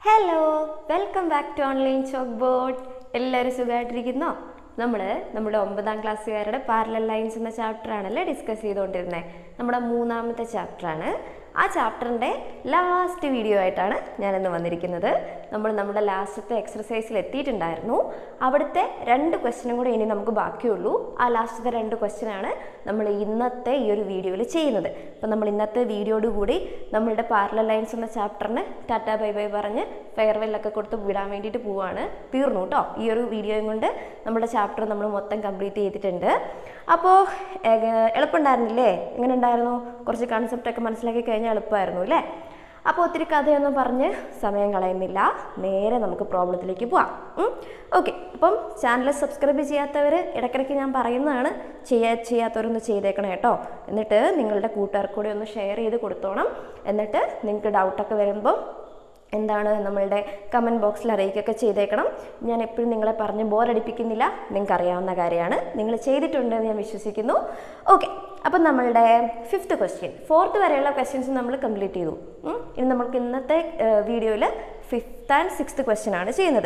Hello welcome back to online chalk board എല്ലാവരും സുഖമായിട്ടിരിക്കുന്നോ നമ്മൾ നമ്മുടെ ഒമ്പതാം ക്ലാസ്സുകാരുടെ പാരലൽ ലൈൻസ് എന്ന ചാപ്റ്ററാണല്ലേ ഡിസ്കസ് ചെയ്തുകൊണ്ടിരുന്നത് നമ്മുടെ മൂന്നാമത്തെ ചാപ്റ്ററാണ് ആ ചാപ്റ്ററിൻ്റെ ലാസ്റ്റ് വീഡിയോ ആയിട്ടാണ് ഞാനിന്ന് വന്നിരിക്കുന്നത് നമ്മൾ നമ്മുടെ ലാസ്റ്റത്തെ എക്സർസൈസിൽ എത്തിയിട്ടുണ്ടായിരുന്നു അവിടുത്തെ രണ്ട് ക്വസ്റ്റ്യനും കൂടെ ഇനി നമുക്ക് ബാക്കിയുള്ളൂ ആ ലാസ്റ്റത്തെ രണ്ട് ക്വസ്റ്റ്യനാണ് നമ്മൾ ഇന്നത്തെ ഈ ഒരു വീഡിയോയിൽ ചെയ്യുന്നത് അപ്പം നമ്മൾ ഇന്നത്തെ വീഡിയോയോട് കൂടി നമ്മളുടെ പാരലൽ ലൈൻസ് എന്ന ചാപ്റ്ററിന് ടാറ്റ ബൈ ബൈ പറഞ്ഞ് ഫെയർവെല്ലൊക്കെ കൊടുത്ത് വിടാൻ വേണ്ടിയിട്ട് പോവാണ് തീർന്നു കേട്ടോ ഈ ഒരു വീഡിയോയും കൊണ്ട് നമ്മുടെ ചാപ്റ്റർ നമ്മൾ മൊത്തം കംപ്ലീറ്റ് ചെയ്തിട്ടുണ്ട് അപ്പോൾ എളുപ്പമുണ്ടായിരുന്നില്ലേ എങ്ങനെ ഉണ്ടായിരുന്നു കുറച്ച് കൺസെപ്റ്റൊക്കെ മനസ്സിലാക്കി കഴിഞ്ഞാൽ എളുപ്പമായിരുന്നു അല്ലേ അപ്പോൾ ഒത്തിരി കഥയൊന്നും പറഞ്ഞ് സമയം കളയുന്നില്ല നേരെ നമുക്ക് പ്രോബ്ലത്തിലേക്ക് പോവാം ഓക്കെ അപ്പം ചാനൽ സബ്സ്ക്രൈബ് ചെയ്യാത്തവർ ഇടയ്ക്കിടയ്ക്ക് ഞാൻ പറയുന്നതാണ് ചെയ്യാ ചെയ്യാത്തവരൊന്ന് ചെയ്തേക്കണം കേട്ടോ എന്നിട്ട് നിങ്ങളുടെ കൂട്ടുകാർക്ക് കൂടെ ഒന്ന് ഷെയർ ചെയ്ത് കൊടുത്തോണം എന്നിട്ട് നിങ്ങൾക്ക് ഡൗട്ടൊക്കെ വരുമ്പോൾ എന്താണ് നമ്മളുടെ കമൻറ്റ് ബോക്സിൽ അറിയിക്കുകയൊക്കെ ചെയ്തേക്കണം ഞാൻ എപ്പോഴും നിങ്ങളെ പറഞ്ഞ് ബോറടിപ്പിക്കുന്നില്ല നിങ്ങൾക്ക് അറിയാവുന്ന കാര്യമാണ് നിങ്ങൾ ചെയ്തിട്ടുണ്ടെന്ന് ഞാൻ വിശ്വസിക്കുന്നു ഓക്കെ അപ്പം നമ്മളുടെ ഫിഫ്ത്ത് ക്വസ്റ്റ്യൻ ഫോർത്ത് വരെയുള്ള ക്വസ്റ്റ്യൻസ് നമ്മൾ കംപ്ലീറ്റ് ചെയ്തു ഉം. ഇനി നമുക്ക് ഇന്നത്തെ വീഡിയോയിൽ ഫിഫ്ത്ത് ആൻഡ് സിക്സ്ത് ക്വസ്റ്റ്യൻ ആണ് ചെയ്യുന്നത്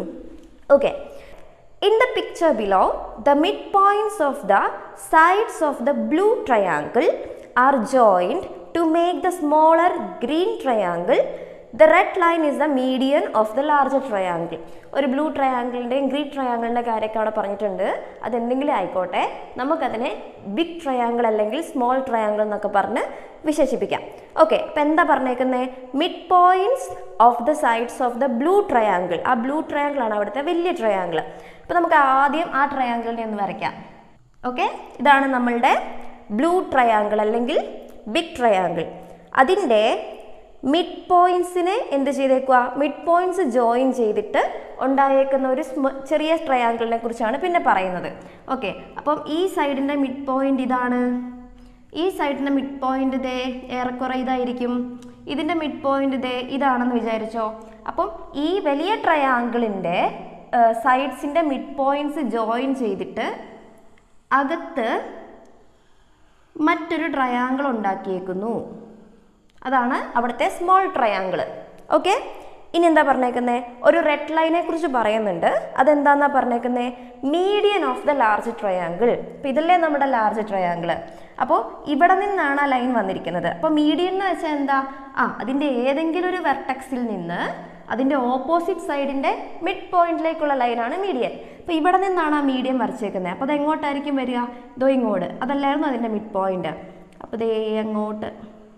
okay In the picture below, the midpoints of the sides of the blue triangle are joined to make the smaller green triangle. The red line is the median of the larger triangle. ഒരു blue ട്രയാങ്കിളിൻ്റെയും green ട്രയാങ്കിളിൻ്റെ കാര്യമൊക്കെ അവിടെ പറഞ്ഞിട്ടുണ്ട് അതെന്തെങ്കിലും ആയിക്കോട്ടെ നമുക്കതിനെ big triangle അല്ലെങ്കിൽ സ്മോൾ ട്രയാങ്കിൾ എന്നൊക്കെ പറഞ്ഞ് വിശേഷിപ്പിക്കാം ഓക്കെ അപ്പം എന്താ പറഞ്ഞേക്കുന്നത് mid points of the sides of the blue triangle ആ ബ്ലൂ ട്രയാങ്കിൾ ആണ് അവിടുത്തെ വലിയ ട്രയാങ്കിൾ അപ്പോൾ നമുക്ക് ആദ്യം ആ ട്രയാങ്കിളിനെ ഒന്ന് വരയ്ക്കാം ഓക്കെ ഇതാണ് നമ്മളുടെ ബ്ലൂ ട്രയാങ്കിൾ അല്ലെങ്കിൽ ബിഗ് ട്രയാങ്കിൾ അതിൻ്റെ മിഡ് പോയിൻസിനെ എന്ത് ചെയ്തേക്കുക മിഡ് പോയിൻറ്റ്സ് ജോയിൻ ചെയ്തിട്ട് ഉണ്ടായേക്കുന്ന ഒരു സ്മ- ചെറിയ ട്രയാങ്കിളിനെ കുറിച്ചാണ് പിന്നെ പറയുന്നത് ഓക്കെ അപ്പം ഈ സൈഡിൻ്റെ മിഡ് പോയിന്റ് ഇതാണ് ഈ സൈഡിൻ്റെ മിഡ് പോയിന്റ് ദേ ഏറെക്കുറെ ഇതായിരിക്കും ഇതിൻ്റെ മിഡ് പോയിന്റ് ദേ ഇതാണെന്ന് വിചാരിച്ചോ അപ്പം ഈ വലിയ ട്രയാങ്കിളിൻ്റെ സൈഡ്സിൻ്റെ മിഡ് പോയിന്റ്സ് ജോയിൻ ചെയ്തിട്ട് അകത്ത് മറ്റൊരു ട്രയാങ്കിൾ ഉണ്ടാക്കിയേക്കുന്നു അതാണ് അവിടുത്തെ സ്മോൾ ട്രയാങ്കിൾ ഓക്കെ ഇനി എന്താ പറഞ്ഞേക്കുന്നത് ഒരു റെഡ് ലൈനെ കുറിച്ച് പറയുന്നുണ്ട് അതെന്താന്നാ പറഞ്ഞേക്കുന്നത് median of the large triangle അപ്പോൾ ഇതല്ലേ നമ്മുടെ ലാർജ് ട്രയാങ്കിൾ അപ്പോൾ ഇവിടെ നിന്നാണ് ആ ലൈൻ വന്നിരിക്കുന്നത് അപ്പോൾ മീഡിയൻ എന്ന് വെച്ചാൽ എന്താ ആ അതിൻ്റെ ഏതെങ്കിലും ഒരു വെർട്ടക്സിൽ നിന്ന് അതിൻ്റെ ഓപ്പോസിറ്റ് സൈഡിൻ്റെ മിഡ് പോയിന്റിലേക്കുള്ള ലൈനാണ് മീഡിയൻ അപ്പോൾ ഇവിടെ നിന്നാണ് ആ മീഡിയൻ വരച്ചേക്കുന്നത് അപ്പോൾ അത് എങ്ങോട്ടായിരിക്കും വരിക ഇതോ ഇങ്ങോട്ട് അതല്ലായിരുന്നു അതിൻ്റെ മിഡ് പോയിന്റ് അപ്പോൾ ദേ അങ്ങോട്ട്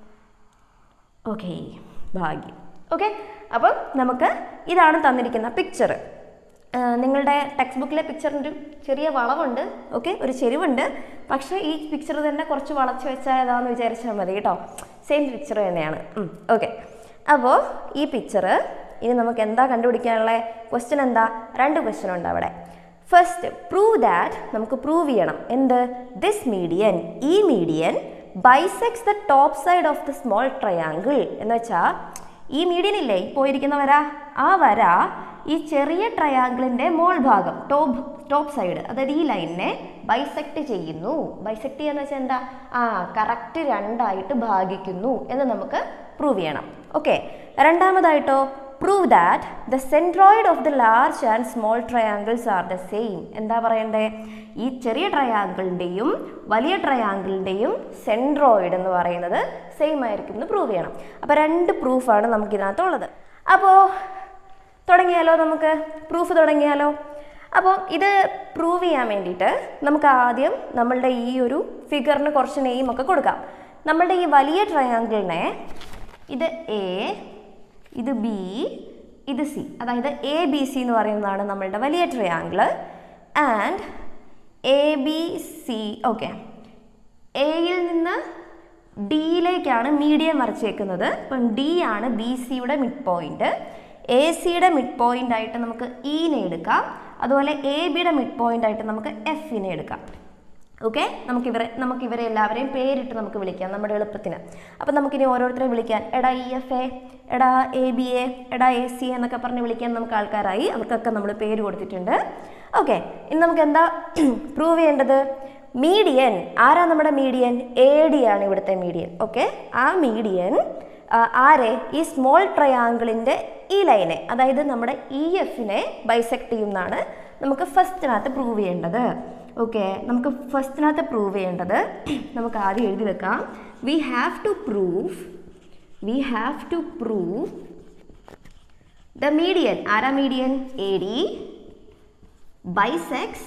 ഓക്കെ ഭാഗ്യം ഓക്കെ അപ്പം നമുക്ക് ഇതാണ് തന്നിരിക്കുന്ന പിക്ചർ നിങ്ങളുടെ ടെക്സ്റ്റ് ബുക്കിലെ പിക്ചറിൻ്റെ ഒരു ചെറിയ വളവുണ്ട് ഓക്കെ ഒരു ചെരിവുണ്ട് പക്ഷേ ഈ പിക്ചർ തന്നെ കുറച്ച് വളച്ച് വെച്ചാൽ ഏതാന്ന് വിചാരിച്ചാൽ മതി കേട്ടോ സെയിം പിക്ചർ തന്നെയാണ് ഓക്കെ അപ്പോൾ ഈ പിക്ചർ ഇനി നമുക്ക് എന്താ കണ്ടുപിടിക്കാനുള്ള ക്വസ്റ്റ്യൻ എന്താ രണ്ട് ക്വസ്റ്റ്യൻ ഉണ്ട് അവിടെ ഫസ്റ്റ് പ്രൂവ് ദാറ്റ് നമുക്ക് പ്രൂവ് ചെയ്യണം എന്ത് ദിസ് മീഡിയൻ ഈ median bisects the top side of the small triangle എന്ന് വെച്ചാൽ ഈ മീഡിയൻ ഇല്ലേ ഈ പോയിരിക്കുന്ന വര ആ വര ഈ ചെറിയ ട്രയാങ്കിളിൻ്റെ മോൾ ഭാഗം ടോപ്പ് ടോപ്പ് സൈഡ് അതായത് ഈ ലൈനിനെ ബൈസെക്ട് ചെയ്യുന്നു ബൈസെക്ട് ചെയ്യാന്ന് വെച്ചാൽ എന്താ ആ കറക്റ്റ് രണ്ടായിട്ട് ഭാഗിക്കുന്നു എന്ന് നമുക്ക് പ്രൂവ് ചെയ്യണം ഓക്കെ രണ്ടാമതായിട്ടോ prove that the centroid of the large and small triangles are the same എന്താ പറയണ്ടേ ഈ ചെറിയ ട്രയാങ്കിളിൻ്റെയും വലിയ ട്രയാങ്കിളിൻ്റെയും സെൻട്രോയിഡ് എന്ന് പറയുന്നത് സെയിം ആയിരിക്കും എന്ന് പ്രൂവ് ചെയ്യണം അപ്പോൾ രണ്ട് പ്രൂഫാണ് നമുക്കിതിനകത്തുള്ളത് അപ്പോൾ തുടങ്ങിയാലോ നമുക്ക് പ്രൂഫ് തുടങ്ങിയാലോ അപ്പോൾ ഇത് പ്രൂവ് ചെയ്യാൻ വേണ്ടിയിട്ട് നമുക്ക് ആദ്യം നമ്മളുടെ ഈ ഒരു ഫിഗറിന് കുറച്ച് നെയിം ഒക്കെ കൊടുക്കാം നമ്മളുടെ ഈ വലിയ ട്രയാങ്കിളിനെ ഇത് എ ഇത് ബി ഇത് സി അതായത് എ ബി സി എന്ന് പറയുന്നതാണ് നമ്മളുടെ വലിയ triangle and A B C okay എയിൽ നിന്ന് ഡിയിലേക്കാണ് മീഡിയം വരച്ചേക്കുന്നത് അപ്പം ഡി ആണ് ബി സിയുടെ മിഡ് പോയിന്റ് എ സിയുടെ മിഡ് പോയിന്റ് ആയിട്ട് നമുക്ക് ഇനെ എടുക്കാം അതുപോലെ എ ബിയുടെ മിഡ് പോയിന്റ് ആയിട്ട് നമുക്ക് എഫിനെ എടുക്കാം ഓക്കെ നമുക്ക് ഇവരെ നമുക്ക് ഇവരെ എല്ലാവരെയും പേരിട്ട് നമുക്ക് വിളിക്കാം നമ്മുടെ എളുപ്പത്തിന് അപ്പം നമുക്കിനി ഓരോരുത്തരെ വിളിക്കാൻ എടാ ഇ എഫ് എ എടാ എ ബി എ എടാ എ സി എന്നൊക്കെ പറഞ്ഞ് വിളിക്കാൻ നമുക്ക് ആൾക്കാരായി അവർക്കൊക്കെ നമ്മൾ പേര് കൊടുത്തിട്ടുണ്ട് ഓക്കെ ഇനി നമുക്ക് എന്താ പ്രൂവ് ചെയ്യേണ്ടത് മീഡിയൻ ആരാ നമ്മുടെ മീഡിയൻ എ ഡി ആണ് ഇവിടുത്തെ മീഡിയൻ ഓക്കെ ആ മീഡിയൻ ആരെ ഈ സ്മോൾ ട്രയാങ്കിളിൻ്റെ ഈ ലൈനെ അതായത് നമ്മുടെ ഇ എഫിനെ ബൈസെക്ട് ചെയ്യുന്നതാണ് നമുക്ക് ഫസ്റ്റിനകത്ത് പ്രൂവ് ചെയ്യേണ്ടത് ഓക്കെ നമുക്ക് ഫസ്റ്റിനകത്ത് പ്രൂവ് ചെയ്യേണ്ടത് നമുക്ക് ആദ്യം എഴുതി വെക്കാം we have to prove we have to prove the median ആരാ median A D bisects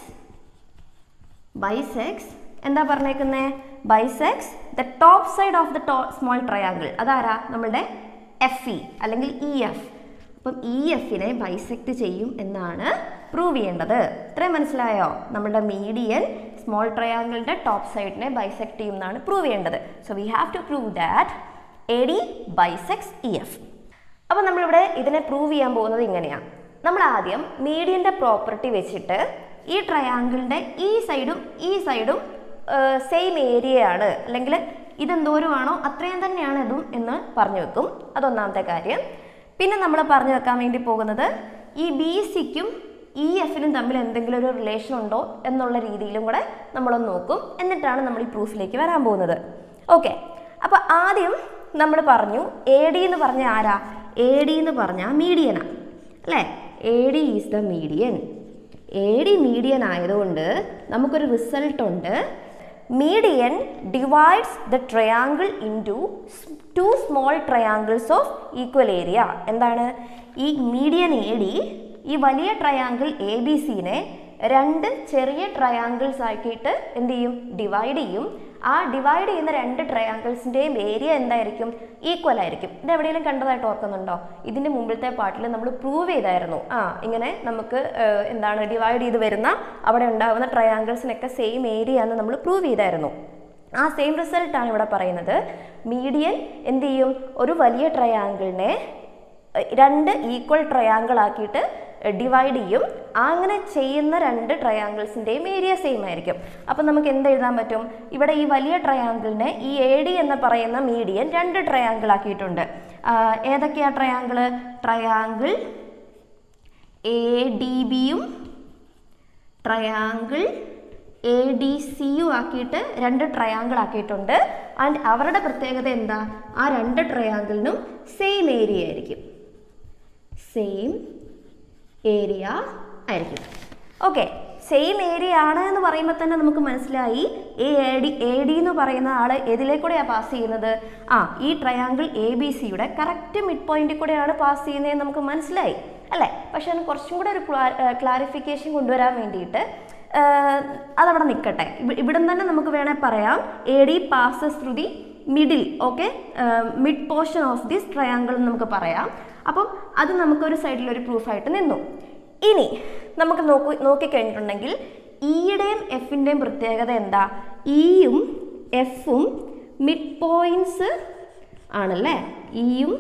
bisects എന്താ പറഞ്ഞേക്കുന്നത് bisects the top side of the to small triangle അതാരാ നമ്മളുടെ എഫ് ഇ അല്ലെങ്കിൽ ഇ എഫ് അപ്പം ഇ എഫിനെ ബൈസെക്ട് ചെയ്യും എന്നാണ് പ്രൂവ് ചെയ്യേണ്ടത് ഇത്രയും മനസ്സിലായോ നമ്മുടെ മീഡിയൻ സ്മോൾ ട്രയാങ്കിളിൻ്റെ ടോപ്പ് സൈഡിനെ ബൈസെക്ട് ചെയ്യും എന്നാണ് പ്രൂവ് ചെയ്യേണ്ടത് so we have to prove that A D bisects E F അപ്പോൾ നമ്മളിവിടെ ഇതിനെ പ്രൂവ് ചെയ്യാൻ പോകുന്നത് ഇങ്ങനെയാണ് നമ്മൾ ആദ്യം മീഡിയൻ്റെ പ്രോപ്പർട്ടി വെച്ചിട്ട് ഈ ട്രയാങ്കിളിൻ്റെ ഈ സൈഡും ഈ സൈഡും സെയിം ഏരിയയാണ് അല്ലെങ്കിൽ ഇതെന്തോരമാണോ അത്രയും തന്നെയാണ് ഇതും എന്ന് പറഞ്ഞു വെക്കും അതൊന്നാമത്തെ കാര്യം പിന്നെ നമ്മൾ പറഞ്ഞു വെക്കാൻ വേണ്ടി പോകുന്നത് ഈ ബി സിക്കും ഇ എഫിനും തമ്മിൽ എന്തെങ്കിലും ഒരു റിലേഷൻ ഉണ്ടോ എന്നുള്ള രീതിയിലും കൂടെ നമ്മളൊന്ന് നോക്കും എന്നിട്ടാണ് നമ്മൾ ഈ പ്രൂഫിലേക്ക് വരാൻ പോകുന്നത് ഓക്കെ അപ്പോൾ ആദ്യം നമ്മൾ പറഞ്ഞു എ ഡി എന്ന് പറഞ്ഞ ആരാ എ ഡി എന്ന് പറഞ്ഞാൽ മീഡിയനാണ് അല്ലേ A D is the median A D median ആയതുകൊണ്ട് നമുക്കൊരു റിസൾട്ട് ഉണ്ട് median divides the triangle into two small triangles of equal area എന്താണ് ഈ മീഡിയൻ എ ഡി ഈ വലിയ ട്രയാങ്കിൾ എ ബി സിനെ രണ്ട് ചെറിയ ട്രയാങ്കിൾസ് ആക്കിയിട്ട് എന്ത് ചെയ്യും ഡിവൈഡ് ചെയ്യും ആ ഡിവൈഡ് ചെയ്യുന്ന രണ്ട് ട്രയാങ്കിൾസിൻ്റെയും ഏരിയ എന്തായിരിക്കും ഈക്വൽ ആയിരിക്കും ഇത് എവിടെയെങ്കിലും കണ്ടതായിട്ട് ഓർക്കുന്നുണ്ടോ ഇതിൻ്റെ മുമ്പിലത്തെ പാർട്ടിൽ നമ്മൾ പ്രൂവ് ചെയ്തായിരുന്നു ആ ഇങ്ങനെ നമുക്ക് ഏഹ്, എന്താണ് ഡിവൈഡ് ചെയ്ത് വരുന്ന അവിടെ ഉണ്ടാകുന്ന ട്രയാങ്കിൾസിനൊക്കെ സെയിം ഏരിയ എന്ന് നമ്മൾ പ്രൂവ് ചെയ്തായിരുന്നു ആ സെയിം റിസൾട്ടാണ് ഇവിടെ പറയുന്നത് മീഡിയൻ എന്ത് ചെയ്യും ഒരു വലിയ ട്രയാങ്കിളിനെ രണ്ട് ഈക്വൽ ട്രയാങ്കിൾ ആക്കിയിട്ട് ഡിവൈഡ് ചെയ്യും അങ്ങനെ ചെയ്യുന്ന രണ്ട് ട്രയാങ്കിൾസിൻ്റെയും ഏരിയ സെയിം ആയിരിക്കും അപ്പം നമുക്ക് എന്ത് എഴുതാൻ പറ്റും ഇവിടെ ഈ വലിയ ട്രയാങ്കിളിനെ ഈ എ ഡി എന്ന് പറയുന്ന മീഡിയൻ രണ്ട് ട്രയാങ്കിൾ ആക്കിയിട്ടുണ്ട് ആ, ഏതൊക്കെയാ ട്രയാങ്കിൾ ട്രയാങ്കിൾ എ ഡി ബിയും ട്രയാങ്കിൾ എ ഡി സിയും ആക്കിയിട്ട് രണ്ട് ട്രയാങ്കിൾ ആക്കിയിട്ടുണ്ട് ആൻഡ് അവരുടെ പ്രത്യേകത എന്താ ആ രണ്ട് ട്രയാങ്കിളിനും സെയിം ഏരിയ ആയിരിക്കും സെയിം ഏരിയ ആയിരിക്കും ഓക്കെ സെയിം ഏരിയ ആണ് എന്ന് പറയുമ്പോൾ തന്നെ നമുക്ക് മനസ്സിലായി എ ഡി എ ഡി എന്ന് പറയുന്ന ആൾ ഏതിലേക്കൂടെയാണ് പാസ് ചെയ്യുന്നത് ആ ഈ ട്രയാങ്കിൾ എ ബി സിയുടെ കറക്റ്റ് മിഡ് പോയിന്റിൽ കൂടെയാണ് പാസ് ചെയ്യുന്നതെന്ന് നമുക്ക് മനസ്സിലായി അല്ലേ പക്ഷെ അതിന് കുറച്ചും കൂടെ ഒരു ക്ലാരിഫിക്കേഷൻ കൊണ്ടുവരാൻ വേണ്ടിയിട്ട് ആഹ് അതവിടെ നിൽക്കട്ടെ ഇവിടെ തന്നെ നമുക്ക് വേണേൽ പറയാം A D passes through the middle okay mid portion of this triangle എന്ന് നമുക്ക് പറയാം അപ്പം അത് നമുക്കൊരു സൈഡിൽ ഒരു പ്രൂഫായിട്ട് നിന്നു ഇനി നമുക്ക് നോക്കൂ നോക്കിക്കഴിഞ്ഞിട്ടുണ്ടെങ്കിൽ ഇയുടെയും എഫിൻ്റെയും പ്രത്യേകത എന്താ ഇയും എഫും മിഡ് പോയിൻറ്റ്സ് ആണല്ലേ ഇയും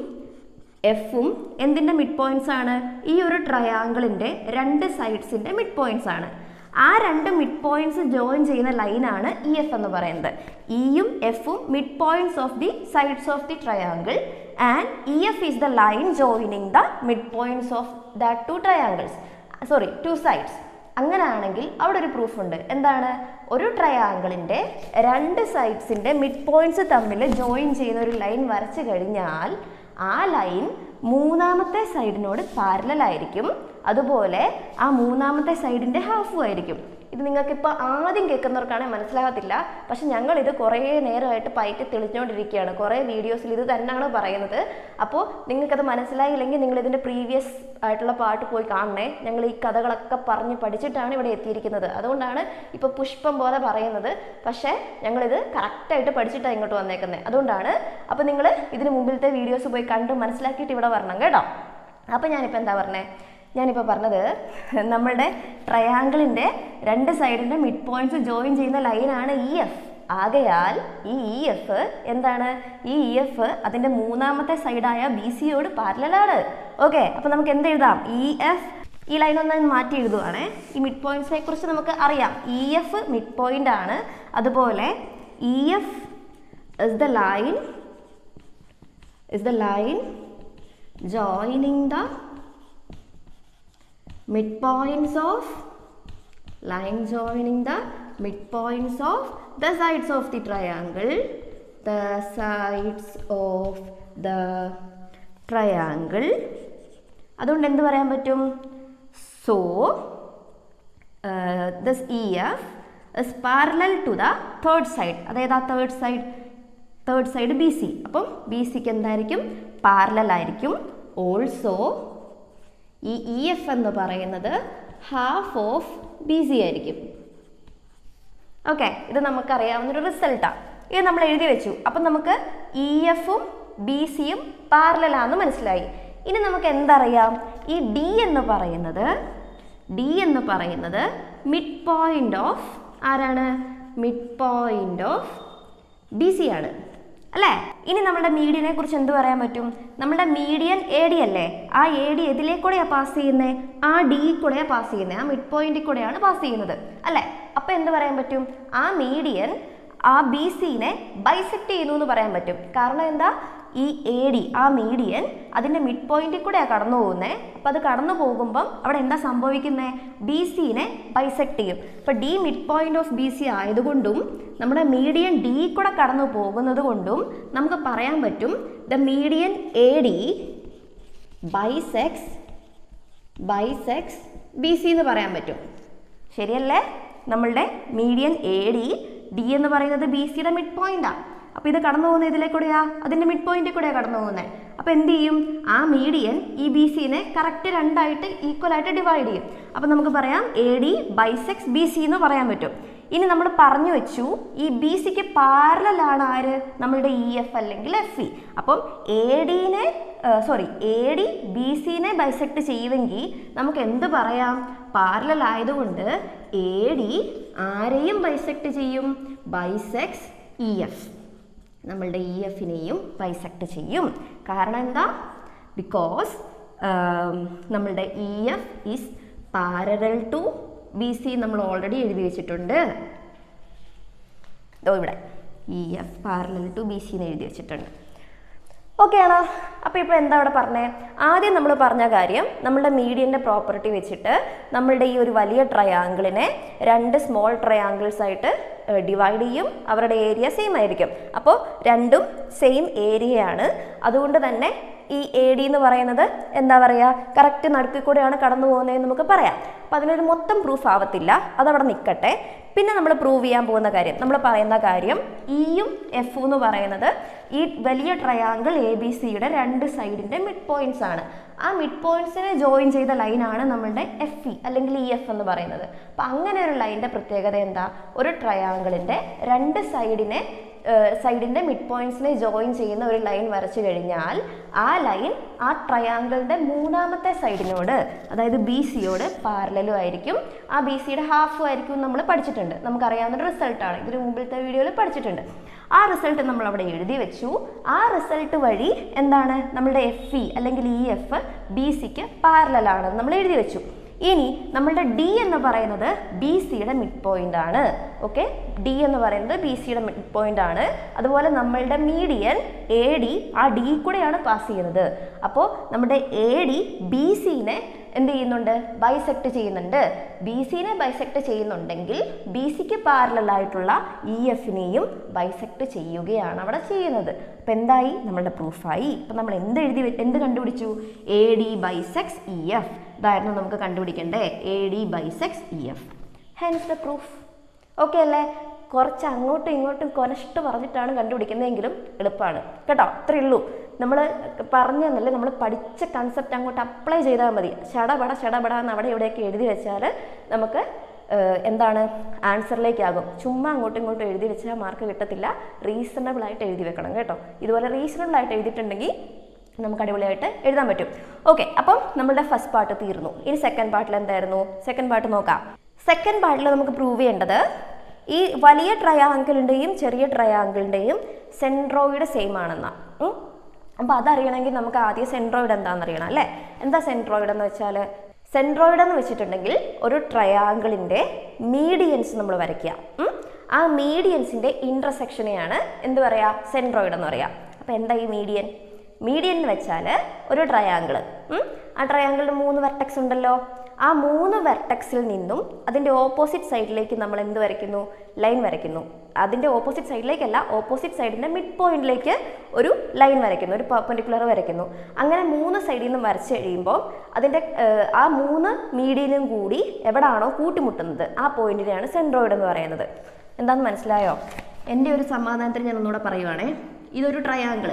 എഫും എന്തിൻ്റെ മിഡ് പോയിന്റ്സ് ആണ് ഈ ഒരു ട്രയാങ്കിളിൻ്റെ രണ്ട് സൈഡ്സിൻ്റെ മിഡ് പോയിന്റ്സ് ആണ് ആ രണ്ട് മിഡ് പോയിന്റ്സ് ജോയിൻ ചെയ്യുന്ന ലൈനാണ് ഇ എഫ് എന്ന് പറയുന്നത് ഇയും എഫും mid points of the sides of the triangle and E F is the line joining the mid points of the two triangles sorry two sides അങ്ങനെയാണെങ്കിൽ അവിടെ ഒരു പ്രൂഫ് ഉണ്ട് എന്താണ് ഒരു ട്രയാങ്കിളിൻ്റെ രണ്ട് സൈഡ്സിൻ്റെ മിഡ് പോയിന്റ്സ് തമ്മിൽ ജോയിൻ ചെയ്യുന്ന ഒരു ലൈൻ വരച്ചു കഴിഞ്ഞാൽ ആ ലൈൻ മൂന്നാമത്തെ സൈഡിനോട് പാരലൽ ആയിരിക്കും അതുപോലെ ആ മൂന്നാമത്തെ സൈഡിൻ്റെ ഹാഫും ആയിരിക്കും ഇത് നിങ്ങൾക്കിപ്പോൾ ആദ്യം കേൾക്കുന്നവർക്കാണെങ്കിൽ മനസ്സിലാകത്തില്ല പക്ഷെ ഞങ്ങൾ ഇത് കുറേ നേരമായിട്ട് പയറ്റി തെളിഞ്ഞുകൊണ്ടിരിക്കുകയാണ് കുറേ വീഡിയോസിൽ ഇത് തന്നെയാണ് പറയുന്നത് അപ്പോൾ നിങ്ങൾക്കത് മനസ്സിലായില്ലെങ്കിൽ നിങ്ങൾ ഇതിൻ്റെ പ്രീവിയസ് ആയിട്ടുള്ള പാട്ട് പോയി കാണണേ ഞങ്ങൾ ഈ കഥകളൊക്കെ പറഞ്ഞ് പഠിച്ചിട്ടാണ് ഇവിടെ എത്തിയിരിക്കുന്നത് അതുകൊണ്ടാണ് ഇപ്പോൾ പുഷ്പം പോലെ പറയുന്നത് പക്ഷേ ഞങ്ങളിത് കറക്റ്റായിട്ട് പഠിച്ചിട്ടാണ് ഇങ്ങോട്ട് വന്നേക്കുന്നത് അതുകൊണ്ടാണ് അപ്പോൾ നിങ്ങൾ ഇതിന് മുമ്പിലത്തെ വീഡിയോസ് പോയി കണ്ട് മനസ്സിലാക്കിയിട്ട് ഇവിടെ വരണം കേട്ടോ അപ്പോൾ ഞാനിപ്പോൾ എന്താ പറഞ്ഞേ ഞാനിപ്പോൾ പറഞ്ഞത് നമ്മളുടെ ട്രയാങ്കിളിൻ്റെ രണ്ട് സൈഡിൻ്റെ മിഡ് പോയിന്റ്സ് ജോയിൻ ചെയ്യുന്ന ലൈനാണ് ഇ എഫ് ആകയാൽ ഈ ഇ എഫ് എന്താണ് ഈ ഇ എഫ് അതിൻ്റെ മൂന്നാമത്തെ സൈഡായ ബി സിയോട് പാരലാണ് ഓക്കെ അപ്പോൾ നമുക്ക് എന്ത് എഴുതാം ഇ എഫ് ഈ ലൈൻ ഒന്ന് മാറ്റി എഴുതുവാണേ ഈ മിഡ് പോയിന്റ്സിനെ കുറിച്ച് നമുക്ക് അറിയാം ഇ എഫ് മിഡ് പോയിന്റ് ആണ് അതുപോലെ E F is the line is the line joining the midpoints of line joining the midpoints of the sides of the triangle the sides of the triangle അതുകൊണ്ട് എന്ത് പറയാൻ പറ്റും so this E F is parallel to the third side അതായത് ആ third side third side B C അപ്പം B സിക്ക് എന്തായിരിക്കും parallel ആയിരിക്കും ഓൾസോ ഈ ഇ എഫ് എന്ന് പറയുന്നത് ഹാഫ് ഓഫ് ബി സി ആയിരിക്കും ഓക്കെ ഇത് നമുക്കറിയാവുന്നൊരു റിസൾട്ടാണ് ഇത് നമ്മൾ എഴുതി വെച്ചു അപ്പം നമുക്ക് ഇ എഫും ബി സിയും പാരലാന്ന് മനസ്സിലായി ഇനി നമുക്ക് എന്തറിയാം ഈ ഡി എന്ന് പറയുന്നത് ഡി എന്ന് പറയുന്നത് മിഡ് പോയിന്റ് ഓഫ് ആരാണ് mid point of B C ആണ് അല്ലേ ഇനി നമ്മുടെ മീഡിയനെ കുറിച്ച് എന്ത് പറയാൻ പറ്റും നമ്മുടെ മീഡിയൻ എ ഡി അല്ലേ ആ എ ഡി എതിലേക്കൂടെയാണ് പാസ് ചെയ്യുന്നത് ആ ഡി കൂടെയാണ് പാസ് ചെയ്യുന്നത് ആ മിഡ് പോയിന്റിൽ കൂടെയാണ് പാസ് ചെയ്യുന്നത് അല്ലേ അപ്പോൾ എന്ത് പറയാൻ പറ്റും ആ മീഡിയൻ ആ ബി സിനെ ബൈസെക്ട് ചെയ്യുന്നു എന്ന് പറയാൻ പറ്റും കാരണം എന്താ ഈ എ ഡി ആ മീഡിയൻ അതിൻ്റെ മിഡ് പോയിന്റിൽ കൂടെയാണ് കടന്നു പോകുന്നത് അപ്പോൾ അത് കടന്നു പോകുമ്പം അവിടെ എന്താ സംഭവിക്കുന്നത് ബി സിനെ ബൈസെക്ട് ചെയ്യും അപ്പോൾ D mid point of B C ആയതുകൊണ്ടും നമ്മുടെ മീഡിയൻ ഡി കൂടെ കടന്നു പോകുന്നത് കൊണ്ടും നമുക്ക് പറയാൻ പറ്റും the median A D bisects bisects B C എന്ന് പറയാൻ പറ്റും ശരിയല്ലേ നമ്മളുടെ മീഡിയൻ എ ഡി ഡി എന്ന് പറയുന്നത് ബി സിയുടെ മിഡ് പോയിന്റാണ് അപ്പോൾ ഇത് കടന്നു പോകുന്ന ഇതിലേക്കൂടെയാ അതിൻ്റെ മിഡ് പോയിന്റിൽ കൂടെയാണ് കടന്നു പോകുന്നത് അപ്പോൾ എന്ത് ചെയ്യും ആ മീഡിയൻ ഈ ബി സിനെ കറക്റ്റ് രണ്ടായിട്ട് ഈക്വൽ ആയിട്ട് ഡിവൈഡ് ചെയ്യും അപ്പോൾ നമുക്ക് പറയാം A D bisects B C എന്ന് പറയാൻ പറ്റും ഇനി നമ്മൾ പറഞ്ഞു വെച്ചു ഈ ബി സിക്ക് പാരലാണ് ആര് നമ്മളുടെ ഇ എഫ് അല്ലെങ്കിൽ എഫ് ഇ അപ്പം എ ഡിനെ സോറി എ ഡി ബി സിനെ ബൈസെക്ട് ചെയ്യുമെങ്കിൽ നമുക്ക് എന്ത് പറയാം പാരലൽ ആയതുകൊണ്ട് എ ഡി ആരെയും ബൈസെക്ട് ചെയ്യും ബൈസെക്സ് ഇ എഫ് നമ്മളുടെ ഇ എഫിനെയും ബൈസെക്ട് ചെയ്യും കാരണം എന്താ ബിക്കോസ് നമ്മളുടെ E F is parallel to B C നമ്മൾ ഓൾറെഡി എഴുതി വെച്ചിട്ടുണ്ട് ഇതോ ഇവിടെ E F parallel to B C എന്ന് എഴുതി വെച്ചിട്ടുണ്ട് ഓക്കെ ആണോ അപ്പോൾ ഇപ്പോൾ എന്താ അവിടെ പറഞ്ഞേ ആദ്യം നമ്മൾ പറഞ്ഞ കാര്യം നമ്മളുടെ മീഡിയൻ്റെ പ്രോപ്പർട്ടി വെച്ചിട്ട് നമ്മളുടെ ഈ ഒരു വലിയ ട്രയാങ്കിളിനെ രണ്ട് സ്മോൾ ട്രയാങ്കിൾസ് ആയിട്ട് ഡിവൈഡ് ചെയ്യും അവരുടെ ഏരിയ സെയിം ആയിരിക്കും അപ്പോൾ രണ്ടും സെയിം ഏരിയയാണ് അതുകൊണ്ട് തന്നെ ഈ എ ഡി എന്ന് പറയുന്നത് എന്താ പറയുക കറക്റ്റ് നടുക്കിൽ കൂടെയാണ് കടന്നു പോകുന്നതെന്ന് നമുക്ക് പറയാം അപ്പോൾ അതിനൊരു മൊത്തം പ്രൂഫ് ആവത്തില്ല അതവിടെ നിൽക്കട്ടെ പിന്നെ നമ്മൾ പ്രൂവ് ചെയ്യാൻ പോകുന്ന കാര്യം നമ്മൾ പറയുന്ന കാര്യം ഇയും എഫും എന്ന് പറയുന്നത് ഈ വലിയ ട്രയാങ്കിൾ എ ബി സിയുടെ രണ്ട് സൈഡിൻ്റെ മിഡ് പോയിന്റ്സ് ആണ് ആ മിഡ് പോയിന്റ്സിനെ ജോയിൻ ചെയ്ത ലൈനാണ് നമ്മളുടെ എഫ് ഇ അല്ലെങ്കിൽ ഇ എഫ് എന്ന് പറയുന്നത് അപ്പം അങ്ങനെ ഒരു ലൈനിൻ്റെ പ്രത്യേകത എന്താ ഒരു ട്രയാങ്കിളിൻ്റെ രണ്ട് സൈഡിനെ സൈഡിൻ്റെ മിഡ് പോയിന്റ്സിനെ ജോയിൻ ചെയ്യുന്ന ഒരു ലൈൻ വരച്ചു കഴിഞ്ഞാൽ ആ ലൈൻ ആ ട്രയാങ്കിളിൻ്റെ മൂന്നാമത്തെ സൈഡിനോട് അതായത് ബി സിയോട് പാരലലും ആയിരിക്കും ആ ബി സിയുടെ ഹാഫും ആയിരിക്കും നമ്മൾ പഠിച്ചിട്ടുണ്ട് നമുക്കറിയാവുന്ന റിസൾട്ടാണ് ഇതിന് മുമ്പിലത്തെ വീഡിയോയിൽ പഠിച്ചിട്ടുണ്ട് ആ റിസൾട്ട് നമ്മൾ അവിടെ എഴുതി വെച്ചു ആ റിസൾട്ട് വഴി എന്താണ് നമ്മുടെ എഫ് ഇ അല്ലെങ്കിൽ ഇ എഫ് ബി സിക്ക് പാരലാണെന്ന് നമ്മൾ എഴുതി വെച്ചു ഇനി നമ്മളുടെ ഡി എന്ന് പറയുന്നത് ബി സിയുടെ മിഡ് പോയിന്റ് ആണ് ഓക്കെ ഡി എന്ന് പറയുന്നത് ബി സിയുടെ മിഡ് പോയിന്റ് ആണ് അതുപോലെ നമ്മളുടെ മീഡിയൻ എ ഡി ആ ഡി കൂടെയാണ് പാസ് ചെയ്യുന്നത് അപ്പോൾ നമ്മുടെ എ ഡി ബി സിനെ എന്ത് ചെയ്യുന്നുണ്ട് ബൈസെക്ട് ചെയ്യുന്നുണ്ട് ബി സിനെ ബൈസെക്ട് ചെയ്യുന്നുണ്ടെങ്കിൽ ബി സിക്ക് പാരലായിട്ടുള്ള ഇ എഫിനെയും ബൈസെക്ട് ചെയ്യുകയാണ് അവിടെ ചെയ്യുന്നത് അപ്പം എന്തായി നമ്മളുടെ പ്രൂഫായി ഇപ്പം നമ്മൾ എന്ത് എഴുതി വെ- എന്ത് കണ്ടുപിടിച്ചു A D bisects E F ഇതായിരുന്നു നമുക്ക് കണ്ടുപിടിക്കണ്ടേ A D bisects E F hence the proof okay അല്ലേ കുറച്ച് അങ്ങോട്ടും ഇങ്ങോട്ടും കൊനഷ്ട് പറഞ്ഞിട്ടാണ് കണ്ടുപിടിക്കുന്നതെങ്കിലും എളുപ്പമാണ് കേട്ടോ അത്രേ ഉള്ളൂ നമ്മൾ പറഞ്ഞെന്നല്ലേ നമ്മൾ പഠിച്ച കൺസെപ്റ്റ് അങ്ങോട്ട് അപ്ലൈ ചെയ്താൽ മതി ചടപട ചടപട എന്ന് അവിടെ ഇവിടെയൊക്കെ എഴുതി വെച്ചാൽ നമുക്ക് ഏഹ്, എന്താണ് ആൻസറിലേക്കാകും ചുമ്മാ അങ്ങോട്ടും ഇങ്ങോട്ടും എഴുതി വെച്ചാൽ മാർക്ക് കിട്ടത്തില്ല റീസണബിൾ ആയിട്ട് എഴുതി വെക്കണം കേട്ടോ ഇതുപോലെ റീസണബിൾ ആയിട്ട് എഴുതിയിട്ടുണ്ടെങ്കിൽ നമുക്ക് അടിപൊളിയായിട്ട് എഴുതാൻ പറ്റും ഓക്കെ അപ്പം നമ്മളുടെ ഫസ്റ്റ് പാർട്ട് തീർന്നു ഇനി സെക്കൻഡ് പാർട്ടിൽ എന്തായിരുന്നു സെക്കൻഡ് പാർട്ട് നോക്കാം സെക്കൻഡ് പാർട്ടിൽ നമുക്ക് പ്രൂവ് ചെയ്യേണ്ടത് ഈ വലിയ ട്രയാങ്കിളിൻ്റെയും ചെറിയ ട്രയാങ്കിളിൻ്റെയും സെൻട്രോയിഡ് സെയിം ആണെന്നാണ് അപ്പോൾ അതറിയണമെങ്കിൽ നമുക്ക് ആദ്യം സെൻട്രോയിഡ് എന്താണെന്ന് അറിയണം അല്ലേ എന്താ സെൻട്രോയിഡ് എന്ന് വെച്ചാൽ സെൻട്രോയിഡ് എന്ന് വെച്ചിട്ടുണ്ടെങ്കിൽ ഒരു ട്രയാങ്കിളിൻ്റെ മീഡിയൻസ് നമ്മൾ വരയ്ക്കുക ഉം? ആ മീഡിയൻസിൻ്റെ ഇൻ്റർസെക്ഷനെയാണ് എന്ത് പറയുക സെൻട്രോയിഡ് എന്ന് പറയുക അപ്പോൾ എന്താ ഈ മീഡിയൻ മീഡിയൻ എന്ന് വെച്ചാൽ ഒരു ട്രയാങ്കിൾ ആ ട്രയാങ്കിളിന് മൂന്ന് വെർട്ടക്സ് ഉണ്ടല്ലോ ആ മൂന്ന് വെർട്ടക്സിൽ നിന്നും അതിൻ്റെ ഓപ്പോസിറ്റ് സൈഡിലേക്ക് നമ്മൾ എന്ത് വരയ്ക്കുന്നു ലൈൻ വരയ്ക്കുന്നു അതിൻ്റെ ഓപ്പോസിറ്റ് സൈഡിലേക്കല്ല ഓപ്പോസിറ്റ് സൈഡിൻ്റെ മിഡ് പോയിന്റിലേക്ക് ഒരു ലൈൻ വരയ്ക്കുന്നു ഒരു പെർപെൻഡിക്കുലർ വരയ്ക്കുന്നു അങ്ങനെ മൂന്ന് സൈഡിൽ നിന്നും വരച്ച് കഴിയുമ്പോൾ അതിൻ്റെ ഏഹ്, ആ മൂന്ന് മീഡിയനും കൂടി എവിടാണോ കൂട്ടിമുട്ടുന്നത് ആ പോയിന്റിനെയാണ് സെൻട്രോയിഡ് എന്ന് പറയുന്നത് എന്താണെന്ന് മനസ്സിലായോ എൻ്റെ ഒരു സമാധാനത്തിന് ഞാൻ ഒന്നുകൂടെ പറയുവാണേ ഇതൊരു ട്രയാങ്കിൾ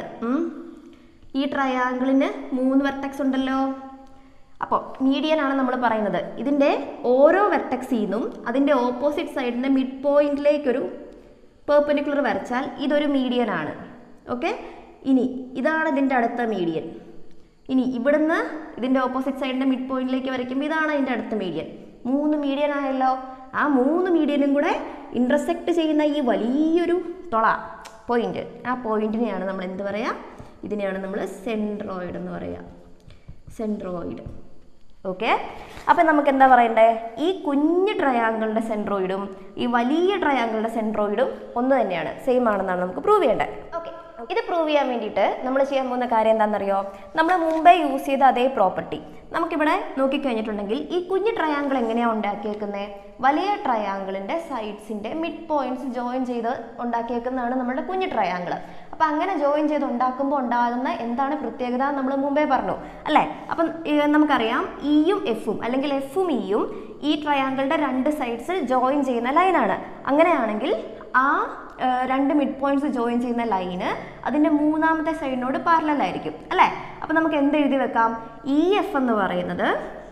ഈ ട്രയാങ്കിളിന് മൂന്ന് വെർട്ടക്സ് ഉണ്ടല്ലോ അപ്പോൾ മീഡിയൻ ആണ് നമ്മൾ പറയുന്നത് ഇതിൻ്റെ ഓരോ വെർട്ടക്സിൽ നിന്നും അതിൻ്റെ ഓപ്പോസിറ്റ് സൈഡിൻ്റെ മിഡ് പോയിന്റിലേക്കൊരു പെർപ്പനിക്കുലർ വരച്ചാൽ ഇതൊരു മീഡിയൻ ആണ് ഓക്കെ ഇനി ഇതാണ് ഇതിൻ്റെ അടുത്ത മീഡിയൻ ഇനി ഇവിടുന്ന് ഇതിൻ്റെ ഓപ്പോസിറ്റ് സൈഡിൻ്റെ മിഡ് പോയിന്റിലേക്ക് വരയ്ക്കുമ്പോൾ ഇതാണ് അതിൻ്റെ അടുത്ത മീഡിയൻ മൂന്ന് മീഡിയൻ ആയല്ലോ ആ മൂന്ന് മീഡിയനും കൂടെ ഇൻ്റർസെക്റ്റ് ചെയ്യുന്ന ഈ വലിയൊരു തൊള പോയിന്റ് ആ പോയിന്റിനെയാണ് നമ്മൾ എന്ത് പറയുക ഇതിനെയാണ് നമ്മൾ സെൻട്രോയിഡ് എന്ന് പറയുക സെൻട്രോയിഡ് ഓക്കെ അപ്പം നമുക്ക് എന്താ പറയണ്ടേ ഈ കുഞ്ഞു ട്രയാങ്കിളിൻ്റെ സെൻട്രോയിഡും ഈ വലിയ ട്രയാങ്കിളിൻ്റെ സെൻട്രോയിഡും ഒന്ന് തന്നെയാണ് സെയിം ആണെന്നാണ് നമുക്ക് പ്രൂവ് ചെയ്യേണ്ടത് ഓക്കെ ഇത് പ്രൂവ് ചെയ്യാൻ വേണ്ടിയിട്ട് നമ്മൾ ചെയ്യാൻ പോകുന്ന കാര്യം എന്താണെന്നറിയോ നമ്മൾ മുമ്പേ യൂസ് ചെയ്ത അതേ പ്രോപ്പർട്ടി നമുക്കിവിടെ നോക്കിക്കഴിഞ്ഞിട്ടുണ്ടെങ്കിൽ ഈ കുഞ്ഞു ട്രയാങ്കിൾ എങ്ങനെയാണ് ഉണ്ടാക്കിയേക്കുന്നത് വലിയ ട്രയാങ്കിളിൻ്റെ സൈഡ്സിൻ്റെ മിഡ് പോയിന്റ്സ് ജോയിൻ ചെയ്ത് ഉണ്ടാക്കിയേക്കുന്നതാണ് നമ്മുടെ കുഞ്ഞു ട്രയാങ്കിൾ അപ്പം അങ്ങനെ ജോയിൻ ചെയ്ത് ഉണ്ടാക്കുമ്പോൾ ഉണ്ടാകുന്ന എന്താണ് പ്രത്യേകത നമ്മൾ മുമ്പേ പറഞ്ഞു അല്ലേ അപ്പം ഏ, നമുക്കറിയാം ഇയും എഫും അല്ലെങ്കിൽ എഫും ഇയും ഈ ട്രയാങ്കിളുടെ രണ്ട് സൈഡ്സിൽ ജോയിൻ ചെയ്യുന്ന ലൈനാണ് അങ്ങനെയാണെങ്കിൽ ആ ഏ, രണ്ട് മിഡ് പോയിന്റ്സ് ജോയിൻ ചെയ്യുന്ന ലൈന് അതിൻ്റെ മൂന്നാമത്തെ സൈഡിനോട് പാരലൽ ആയിരിക്കും അല്ലേ അപ്പം നമുക്ക് എന്ത് എഴുതി വെക്കാം ഇ എഫ് എന്ന് പറയുന്നത്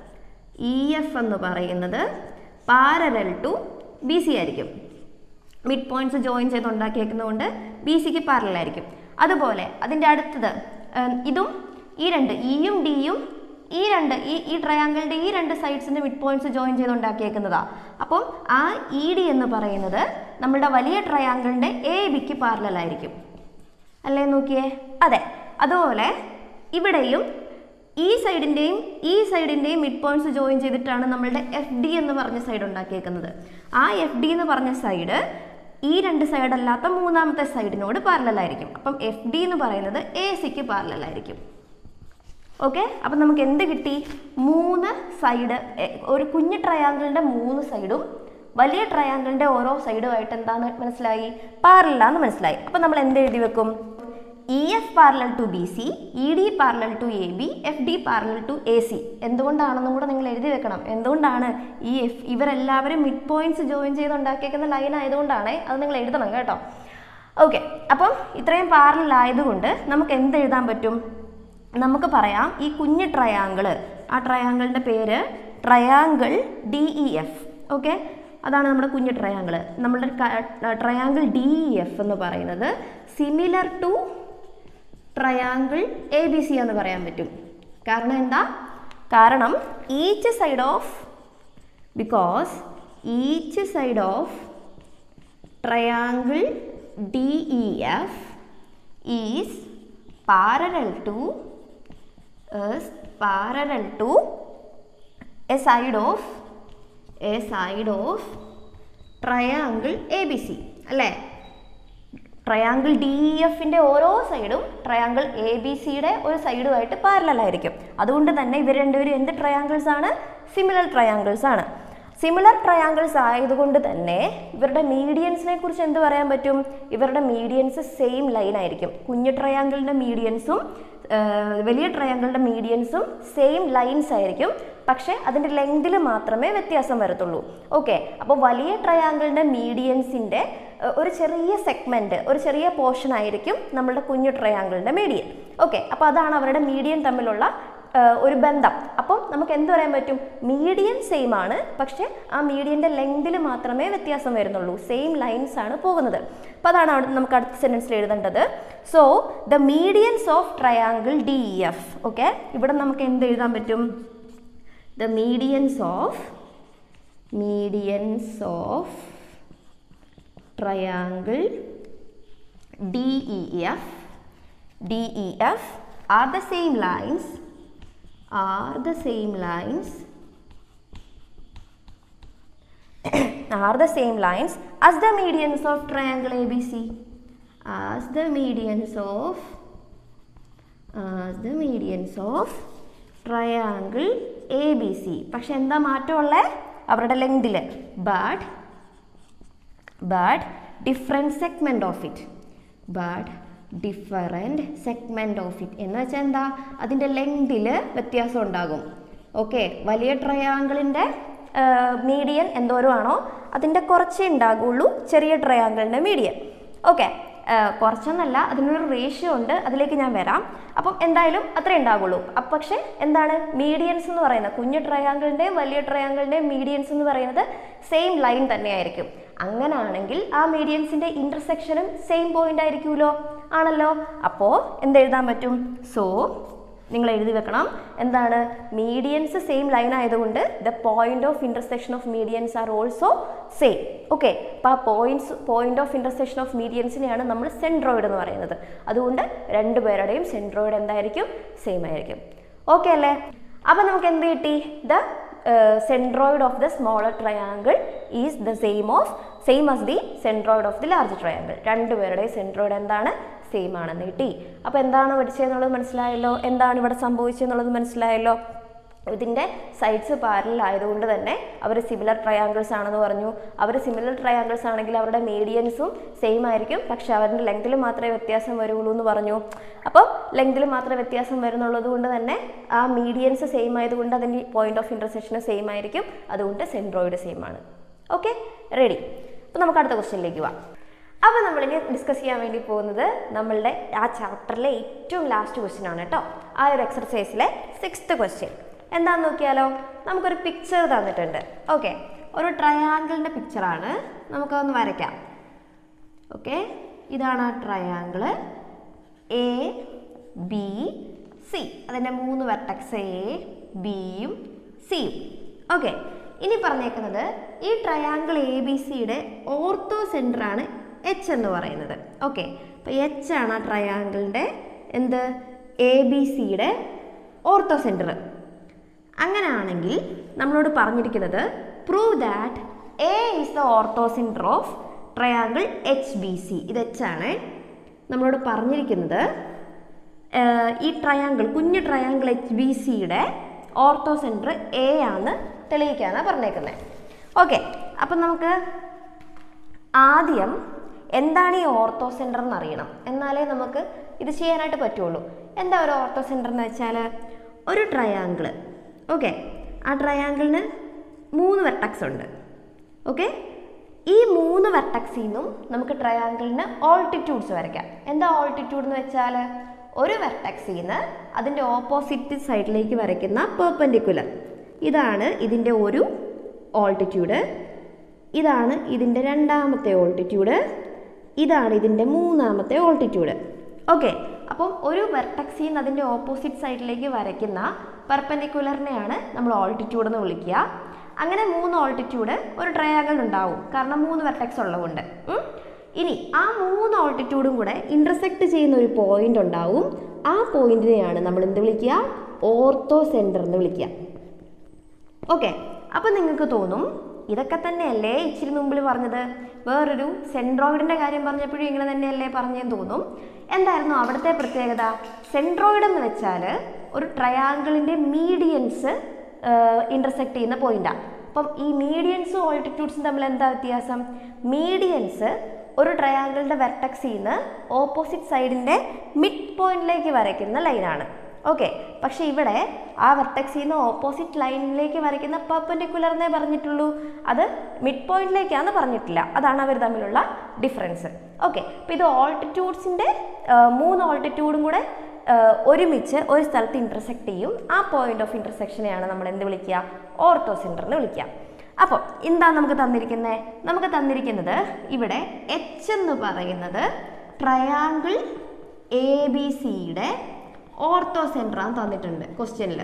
ഇ എഫ് എന്ന് പറയുന്നത് പാരലൽ ടു ബി സി ആയിരിക്കും മിഡ് പോയിന്റ്സ് ജോയിൻ ചെയ്ത് ഉണ്ടാക്കിയേക്കുന്നതുകൊണ്ട് ബി സിക്ക് പാരലായിരിക്കും അതുപോലെ അതിൻ്റെ അടുത്തത് ഉം, ഇതും ഈ രണ്ട് ഇയും ഡിയും ഈ രണ്ട് ഈ ഈ ട്രയാങ്കിളിൻ്റെ ഈ രണ്ട് സൈഡ്സിൻ്റെ മിഡ് പോയിന്റ്സ് ജോയിൻ ചെയ്ത് ഉണ്ടാക്കിയേക്കുന്നതാ അപ്പം ആ ഇ ഡി എന്ന് പറയുന്നത് നമ്മളുടെ വലിയ ട്രയാങ്കിളിൻ്റെ എ ബിക്ക് പാരലായിരിക്കും അല്ലേ നോക്കിയേ അതെ അതുപോലെ ഇവിടെയും ഈ സൈഡിൻ്റെയും ഈ സൈഡിൻ്റെയും മിഡ് പോയിന്റ്സ് ജോയിൻ ചെയ്തിട്ടാണ് നമ്മളുടെ എഫ് ഡി എന്ന് പറഞ്ഞ സൈഡ് ഉണ്ടാക്കിയേക്കുന്നത് ആ എഫ് ഡി എന്ന് പറഞ്ഞ സൈഡ് ഈ രണ്ട് സൈഡ് അല്ലാത്ത മൂന്നാമത്തെ സൈഡിനോട് പാരലായിരിക്കും അപ്പം എഫ് ഡി എന്ന് പറയുന്നത് എ സിക്ക് പാരലായിരിക്കും ഓക്കെ അപ്പം നമുക്ക് എന്ത് കിട്ടി മൂന്ന് സൈഡ് ഒരു കുഞ്ഞു ട്രയാങ്കിളിൻ്റെ മൂന്ന് സൈഡും വലിയ ട്രയാങ്കിളിൻ്റെ ഓരോ സൈഡുമായിട്ട് എന്താന്ന് മനസ്സിലായി പാരലാന്ന് മനസ്സിലായി അപ്പം നമ്മൾ എന്ത് എഴുതി വെക്കും E F parallel to B C E D parallel to A B F D parallel to A C എന്തുകൊണ്ടാണെന്നും കൂടെ നിങ്ങൾ എഴുതി വെക്കണം എന്തുകൊണ്ടാണ് ഈ എഫ് ഇവരെല്ലാവരും മിഡ് പോയിന്റ്സ് ജോയിൻ ചെയ്ത് ഉണ്ടാക്കിയേക്കുന്ന ലൈൻ ആയതുകൊണ്ടാണ് അത് നിങ്ങൾ എഴുതണം കേട്ടോ ഓക്കെ അപ്പം ഇത്രയും പാരലൽ ആയതുകൊണ്ട് നമുക്ക് എന്ത് എഴുതാൻ പറ്റും നമുക്ക് പറയാം ഈ കുഞ്ഞ് ട്രയാങ്കിള് ആ ട്രയാങ്കിളിൻ്റെ പേര് triangle D E F okay അതാണ് നമ്മുടെ കുഞ്ഞ് ട്രയാങ്കിള് നമ്മളുടെ ട്രയാങ്കിൾ ഡി ഇ എഫ് എന്ന് പറയുന്നത് similar to triangle A B C എന്ന് പറയാൻ പറ്റും കാരണം എന്താ കാരണം each side of because each side of triangle DEF is parallel to is parallel to a side of a side of triangle ABC അല്ലേ triangle D E എഫിൻ്റെ ഓരോ സൈഡും ട്രയാങ്കിൾ എ ബി സിയുടെ ഒരു സൈഡുമായിട്ട് പാരലൽ ആയിരിക്കും അതുകൊണ്ട് തന്നെ ഇവർ രണ്ടുപേരും എന്ത് ട്രയാങ്കിൾസ് ആണ് സിമിലർ ട്രയാങ്കിൾസ് ആണ് സിമിലർ ട്രയാങ്കിൾസ് ആയതുകൊണ്ട് തന്നെ ഇവരുടെ മീഡിയൻസിനെ കുറിച്ച് എന്ത് പറയാൻ പറ്റും ഇവരുടെ മീഡിയൻസ് സെയിം ലൈൻ ആയിരിക്കും കുഞ്ഞു ട്രയാങ്കിളിൻ്റെ മീഡിയൻസും വലിയ ട്രയാങ്കിളിൻ്റെ മീഡിയൻസും സെയിം ലൈൻസ് ആയിരിക്കും പക്ഷേ അതിൻ്റെ ലെങ്തിൽ മാത്രമേ വ്യത്യാസം വരത്തുള്ളൂ ഓക്കെ അപ്പോൾ വലിയ ട്രയാങ്കിളിൻ്റെ മീഡിയൻസിൻ്റെ ഒരു ചെറിയ സെഗ്മെൻറ്റ് ഒരു ചെറിയ പോർഷൻ ആയിരിക്കും നമ്മളുടെ കുഞ്ഞു ട്രയാങ്കിളിൻ്റെ മീഡിയൻ ഓക്കെ അപ്പോൾ അതാണ് അവരുടെ മീഡിയൻ തമ്മിലുള്ള ആ, ഒരു ബന്ധം അപ്പം നമുക്ക് എന്ത് പറയാൻ പറ്റും മീഡിയൻ സെയിം ആണ് പക്ഷേ ആ മീഡിയൻ്റെ ലെങ്തിൽ മാത്രമേ വ്യത്യാസം വരുന്നുള്ളൂ സെയിം ലൈൻസ് ആണ് പോകുന്നത് അപ്പോൾ അതാണ് അവിടെ നമുക്ക് അടുത്ത സെൻറ്റൻസിൽ എഴുതേണ്ടത് so the medians of triangle D F okay ഇവിടെ നമുക്ക് എന്ത് എഴുതാൻ പറ്റും the medians of medians of triangle DEF DEF are the same lines are the same lines are the same lines as the medians of triangle ABC as the medians of as the medians of triangle ABC പക്ഷെ എന്താ മാറ്റമുള്ളത് അവരുടെ ലെങ്തിൽ but but different segment of it but different segment of it എന്ന് വെച്ചാൽ എന്താ അതിൻ്റെ ലെങ്തിൽ വ്യത്യാസം ഉണ്ടാകും ഓക്കെ വലിയ ട്രയാങ്കിളിൻ്റെ മീഡിയൻ എന്തോരം ആണോ അതിൻ്റെ കുറച്ചേ ഉണ്ടാകുള്ളൂ ചെറിയ ട്രയാങ്കിളിൻ്റെ മീഡിയൻ ഓക്കെ കുറച്ചെന്നല്ല അതിനൊരു റേഷ്യോ ഉണ്ട് അതിലേക്ക് ഞാൻ വരാം അപ്പം എന്തായാലും അത്രേ ഉണ്ടാകുള്ളൂ അപ്പം പക്ഷേ എന്താണ് മീഡിയൻസ് എന്ന് പറയുന്നത് കുഞ്ഞു ട്രയാങ്കിളിൻ്റെയും വലിയ ട്രയാങ്കിളിൻ്റെയും മീഡിയൻസ് എന്ന് പറയുന്നത് സെയിം ലൈൻ തന്നെയായിരിക്കും അങ്ങനാണെങ്കിൽ ആ മീഡിയൻസിൻ്റെ ഇൻ്റർസെക്ഷനും സെയിം പോയിന്റ് ആയിരിക്കുമല്ലോ ആണല്ലോ അപ്പോൾ എന്തെഴുതാൻ പറ്റും സോ നിങ്ങൾ എഴുതി വെക്കണം എന്താണ് മീഡിയൻസ് സെയിം ലൈൻ ആയതുകൊണ്ട് the point of intersection of medians are also same okay അപ്പോൾ ആ points point of intersection of മീഡിയൻസിനെയാണ് നമ്മൾ സെൻട്രോയിഡ് എന്ന് പറയുന്നത് അതുകൊണ്ട് രണ്ടുപേരുടെയും സെൻട്രോയിഡ് എന്തായിരിക്കും സെയിം ആയിരിക്കും ഓക്കെ അല്ലേ അപ്പോൾ നമുക്ക് എന്ത് കിട്ടി the centroid of the smaller triangle is the same of same as the centroid of the large triangle രണ്ടുപേരുടെയും സെൻട്രോയിഡ് എന്താണ് സെയിം ആണെന്ന് കിട്ടി അപ്പോൾ എന്താണ് പഠിച്ചതെന്നുള്ളത് മനസ്സിലായല്ലോ എന്താണ് ഇവിടെ സംഭവിച്ചതെന്നുള്ളത് മനസ്സിലായല്ലോ ഇതിൻ്റെ സൈഡ്സ് പാരലൽ ആയതുകൊണ്ട് തന്നെ അവർ സിമിലർ ട്രയാങ്കിൾസ് ആണെന്ന് പറഞ്ഞു അവർ സിമിലർ ട്രയാങ്കിൾസ് ആണെങ്കിൽ അവരുടെ മീഡിയൻസും സെയിം ആയിരിക്കും പക്ഷെ അവരുടെ ലെങ്തിൽ മാത്രമേ വ്യത്യാസം വരുള്ളൂ എന്ന് പറഞ്ഞു അപ്പോൾ ലെങ്തിൽ മാത്രമേ വ്യത്യാസം വരുന്നുള്ളത് കൊണ്ട് തന്നെ ആ മീഡിയൻസ് സെയിം ആയതുകൊണ്ട് അതിൻ്റെ പോയിന്റ് ഓഫ് ഇൻ്റർസെക്ഷന് സെയിം ആയിരിക്കും അതുകൊണ്ട് സെൻട്രോയിഡ് സെയിം ആണ് ഓക്കെ റെഡി അപ്പോൾ നമുക്ക് അടുത്ത ക്വസ്റ്റ്യനിലേക്ക് പോവാം അപ്പോൾ നമ്മളിനി ഡിസ്കസ് ചെയ്യാൻ വേണ്ടി പോകുന്നത് നമ്മളുടെ ആ ചാപ്റ്ററിലെ ഏറ്റവും ലാസ്റ്റ് ക്വസ്റ്റ്യൻ ആണ് കേട്ടോ ആ ഒരു എക്സർസൈസിലെ സിക്സ്ത് ക്വസ്റ്റ്യൻ എന്താന്ന് നോക്കിയാലോ നമുക്കൊരു പിക്ചർ തന്നിട്ടുണ്ട് ഓക്കെ ഒരു ട്രയാങ്കിളിൻ്റെ പിക്ചറാണ് നമുക്കൊന്ന് വരയ്ക്കാം ഓക്കെ ഇതാണ് ആ ട്രയാങ്കിള് എ ബി സി അതിൻ്റെ മൂന്ന് വെർട്ടക്സ് എ ബിയും സിയും ഓക്കെ ഇനി പറഞ്ഞേക്കുന്നത് ഈ ട്രയാങ്കിൾ എ ബി സിയുടെ ഓർത്തോ സെൻറ്ററാണ് എച്ച് എന്ന് പറയുന്നത് ഓക്കെ അപ്പോൾ എച്ച് ആണ് ആ ട്രയാങ്കിളിൻ്റെ എന്ത് എ ബി സിയുടെ ഓർത്തോ സെൻറ്റർ അങ്ങനെയാണെങ്കിൽ നമ്മളോട് പറഞ്ഞിരിക്കുന്നത് prove that A is the orthocentre of triangle H B C ഇത് എച്ച് ആണ് നമ്മളോട് പറഞ്ഞിരിക്കുന്നത് ഏർ, ഈ ട്രയാങ്കിൾ കുഞ്ഞു ട്രയാങ്കിൾ എച്ച് ബി സിയുടെ ഓർത്തോ സെൻറ്റർ എ ആണ് തെളിയിക്കാനാണ് പറഞ്ഞേക്കുന്നത് ഓക്കെ അപ്പം നമുക്ക് ആദ്യം എന്താണ് ഈ ഓർത്തോ സെൻറ്റർ എന്ന് അറിയണം എന്നാലേ നമുക്ക് ഇത് ചെയ്യാനായിട്ട് പറ്റുള്ളൂ എന്താ ഒരു ഓർത്തോ സെൻറ്റർ എന്ന് വെച്ചാൽ ഒരു ട്രയാങ്കിള് ഓക്കെ ആ ട്രയാങ്കിളിന് മൂന്ന് വെർട്ടക്സ് ഉണ്ട് ഓക്കെ ഈ മൂന്ന് വെർട്ടക്സിൽ നിന്നും നമുക്ക് ട്രയാങ്കിളിന് ഓൾട്ടിറ്റ്യൂഡ്സ് വരയ്ക്കാം എന്താ ഓൾട്ടിറ്റ്യൂഡ് എന്ന് വെച്ചാൽ ഒരു വെർട്ടക്സിൽ നിന്ന് അതിൻ്റെ ഓപ്പോസിറ്റ് സൈഡിലേക്ക് വരയ്ക്കുന്ന പെർപ്പൻഡിക്കുലർ ഇതാണ് ഇതിൻ്റെ ഒരു ഓൾട്ടിറ്റ്യൂഡ് ഇതാണ് ഇതിൻ്റെ രണ്ടാമത്തെ ഓൾട്ടിറ്റ്യൂഡ് ഇതാണ് ഇതിൻ്റെ മൂന്നാമത്തെ ഓൾട്ടിറ്റ്യൂഡ് ഓക്കെ അപ്പം ഒരു വെർട്ടക്സിൽ നിന്ന് അതിൻ്റെ ഓപ്പോസിറ്റ് സൈഡിലേക്ക് വരയ്ക്കുന്ന പെർപ്പൻഡിക്കുലറിനെയാണ് നമ്മൾ ഓൾട്ടിറ്റ്യൂഡ് എന്ന് വിളിക്കുക അങ്ങനെ മൂന്ന് ഓൾട്ടിറ്റ്യൂഡ് ഒരു ട്രയാങ്കിൾ ഉണ്ടാവും കാരണം മൂന്ന് വെർട്ടക്സ് ഉള്ളതുകൊണ്ട് ഉം. ഇനി ആ മൂന്ന് ഓൾട്ടിറ്റ്യൂഡും കൂടെ ഇന്റർസെക്ട് ചെയ്യുന്ന ഒരു പോയിന്റ് ഉണ്ടാവും ആ പോയിന്റിനെയാണ് നമ്മൾ എന്ത് വിളിക്കുക ഓർത്തോ സെന്റർ എന്ന് വിളിക്കുക ഓക്കെ അപ്പം നിങ്ങൾക്ക് തോന്നും ഇതൊക്കെ തന്നെയല്ലേ ഇച്ചിരി മുമ്പിൽ പറഞ്ഞത് വേറൊരു സെൻട്രോയിഡിൻ്റെ കാര്യം പറഞ്ഞപ്പോഴും ഇങ്ങനെ തന്നെയല്ലേ പറഞ്ഞെന്ന് തോന്നും എന്തായിരുന്നു അവിടുത്തെ പ്രത്യേകത സെൻട്രോയിഡ് എന്ന് വെച്ചാൽ ഒരു ട്രയാങ്കിളിൻ്റെ മീഡിയൻസ് ഇൻ്റർസെക്ട് ചെയ്യുന്ന പോയിന്റാണ് അപ്പം ഈ മീഡിയൻസും ഓൾട്ടിറ്റ്യൂഡ്സും തമ്മിൽ എന്താ വ്യത്യാസം മീഡിയൻസ് ഒരു ട്രയാങ്കിളിൻ്റെ വെർട്ടക്സിൽ നിന്ന് ഓപ്പോസിറ്റ് സൈഡിൻ്റെ മിഡ് പോയിന്റിലേക്ക് വരയ്ക്കുന്ന ലൈനാണ് ഓക്കെ പക്ഷെ ഇവിടെ ആ വെർട്ടക്സിൽ നിന്ന് ഓപ്പോസിറ്റ് ലൈനിലേക്ക് വരയ്ക്കുന്ന പെർപ്പൻഡിക്കുലർ എന്നേ പറഞ്ഞിട്ടുള്ളൂ അത് മിഡ് പോയിന്റിലേക്കാന്ന് പറഞ്ഞിട്ടില്ല അതാണ് അവർ തമ്മിലുള്ള ഡിഫറൻസ് ഓക്കെ അപ്പോൾ ഇത് ഓൾട്ടിറ്റ്യൂഡ്സിൻ്റെ മൂന്ന് ഓൾട്ടിറ്റ്യൂഡും കൂടെ ആ, ഒരുമിച്ച് ഒരു സ്ഥലത്ത് ഇൻ്റർസെക്ട് ചെയ്യും ആ പോയിന്റ് ഓഫ് ഇൻ്റർസെക്ഷനെയാണ് നമ്മൾ എന്ത് വിളിക്കുക ഓർത്തോ സെൻറ്റർ എന്ന് വിളിക്കുക അപ്പോൾ എന്താ നമുക്ക് തന്നിരിക്കുന്നത് നമുക്ക് തന്നിരിക്കുന്നത് ഇവിടെ എച്ച് എന്ന് പറയുന്നത് ട്രയാങ്കിൾ എ ബി സിയുടെ ഓർത്തോ സെൻറ്ററാണ് തന്നിട്ടുണ്ട് ക്വസ്റ്റ്യനിൽ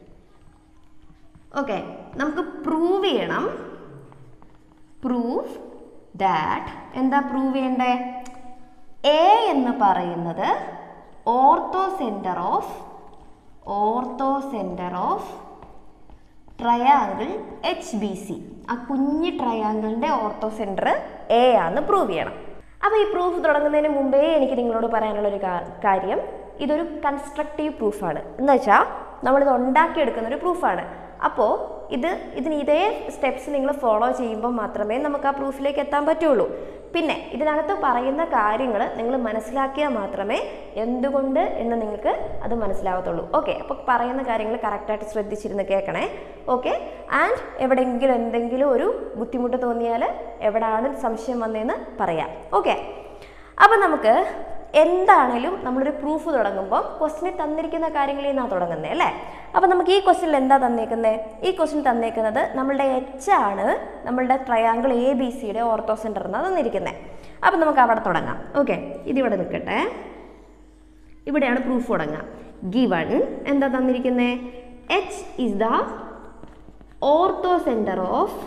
ഓക്കെ നമുക്ക് പ്രൂവ് ചെയ്യണം പ്രൂവ് ദാറ്റ് എന്താ പ്രൂവ് ചെയ്യണ്ടേ എ എന്ന് പറയുന്നത് orthocentre of orthocentre of triangle H B C ആ കുഞ്ഞ് ട്രയാങ്കിളിൻ്റെ ഓർത്തോ സെൻറ്റർ എ ആണെന്ന് പ്രൂവ് ചെയ്യണം അപ്പോൾ ഈ പ്രൂഫ് തുടങ്ങുന്നതിന് മുമ്പേ എനിക്ക് നിങ്ങളോട് പറയാനുള്ള ഒരു കാര്യം ഇതൊരു കൺസ്ട്രക്റ്റീവ് പ്രൂഫാണ് എന്ന് വെച്ചാൽ നമ്മളിത് ഉണ്ടാക്കിയെടുക്കുന്ന ഒരു പ്രൂഫാണ് അപ്പോൾ ഇത് ഇതിന് ഇതേ സ്റ്റെപ്സ് നിങ്ങൾ ഫോളോ ചെയ്യുമ്പോൾ മാത്രമേ നമുക്ക് ആ പ്രൂഫിലേക്ക് എത്താൻ പറ്റുള്ളൂ പിന്നെ ഇതിനകത്ത് പറയുന്ന കാര്യങ്ങൾ നിങ്ങൾ മനസ്സിലാക്കിയാൽ മാത്രമേ എന്തുകൊണ്ട് എന്ന് നിങ്ങൾക്ക് അത് മനസ്സിലാവത്തുള്ളൂ ഓക്കെ അപ്പോൾ പറയുന്ന കാര്യങ്ങൾ കറക്റ്റായിട്ട് ശ്രദ്ധിച്ചിരുന്ന് കേൾക്കണേ ഓക്കെ ആൻഡ് എവിടെയെങ്കിലും എന്തെങ്കിലും ഒരു ബുദ്ധിമുട്ട് തോന്നിയാൽ എവിടെയാണ് സംശയം വന്നതെന്ന് പറയാം ഓക്കെ അപ്പം നമുക്ക് എന്താണേലും നമ്മളൊരു പ്രൂഫ് തുടങ്ങുമ്പോൾ ക്വസ്റ്റിനിൽ തന്നിരിക്കുന്ന കാര്യങ്ങളിൽ നിന്നാണ് തുടങ്ങുന്നത് അല്ലേ അപ്പം നമുക്ക് ഈ ക്വസ്റ്റിനിൽ എന്താ തന്നേക്കുന്നത് ഈ ക്വസ്റ്റ്യൻ തന്നേക്കുന്നത് നമ്മളുടെ എച്ച് ആണ് നമ്മളുടെ ട്രയാങ്കിൾ എ ബി സിയുടെ ഓർത്തോ സെൻറ്റർ എന്നാണ് തന്നിരിക്കുന്നത് അപ്പം നമുക്ക് അവിടെ തുടങ്ങാം ഓക്കെ ഇതിവിടെ നിൽക്കട്ടെ ഇവിടെയാണ് പ്രൂഫ് തുടങ്ങുക ഗിവൺ എന്താ തന്നിരിക്കുന്നത് H is the orthocentre of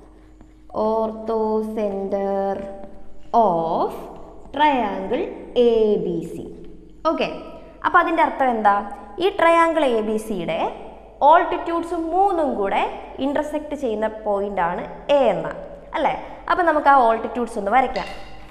orthocentre of triangle A B C okay അപ്പോൾ അതിൻ്റെ അർത്ഥം എന്താ ഈ ട്രയാങ്കിൾ എ ബി സിയുടെ ഓൾട്ടിറ്റ്യൂഡ്സ് മൂന്നും കൂടെ ഇൻ്റർസെക്റ്റ് ചെയ്യുന്ന പോയിൻ്റാണ് എ എന്ന അല്ലേ അപ്പോൾ നമുക്ക് ആ ഓൾട്ടിറ്റ്യൂഡ്സ് ഒന്ന് വരയ്ക്കാം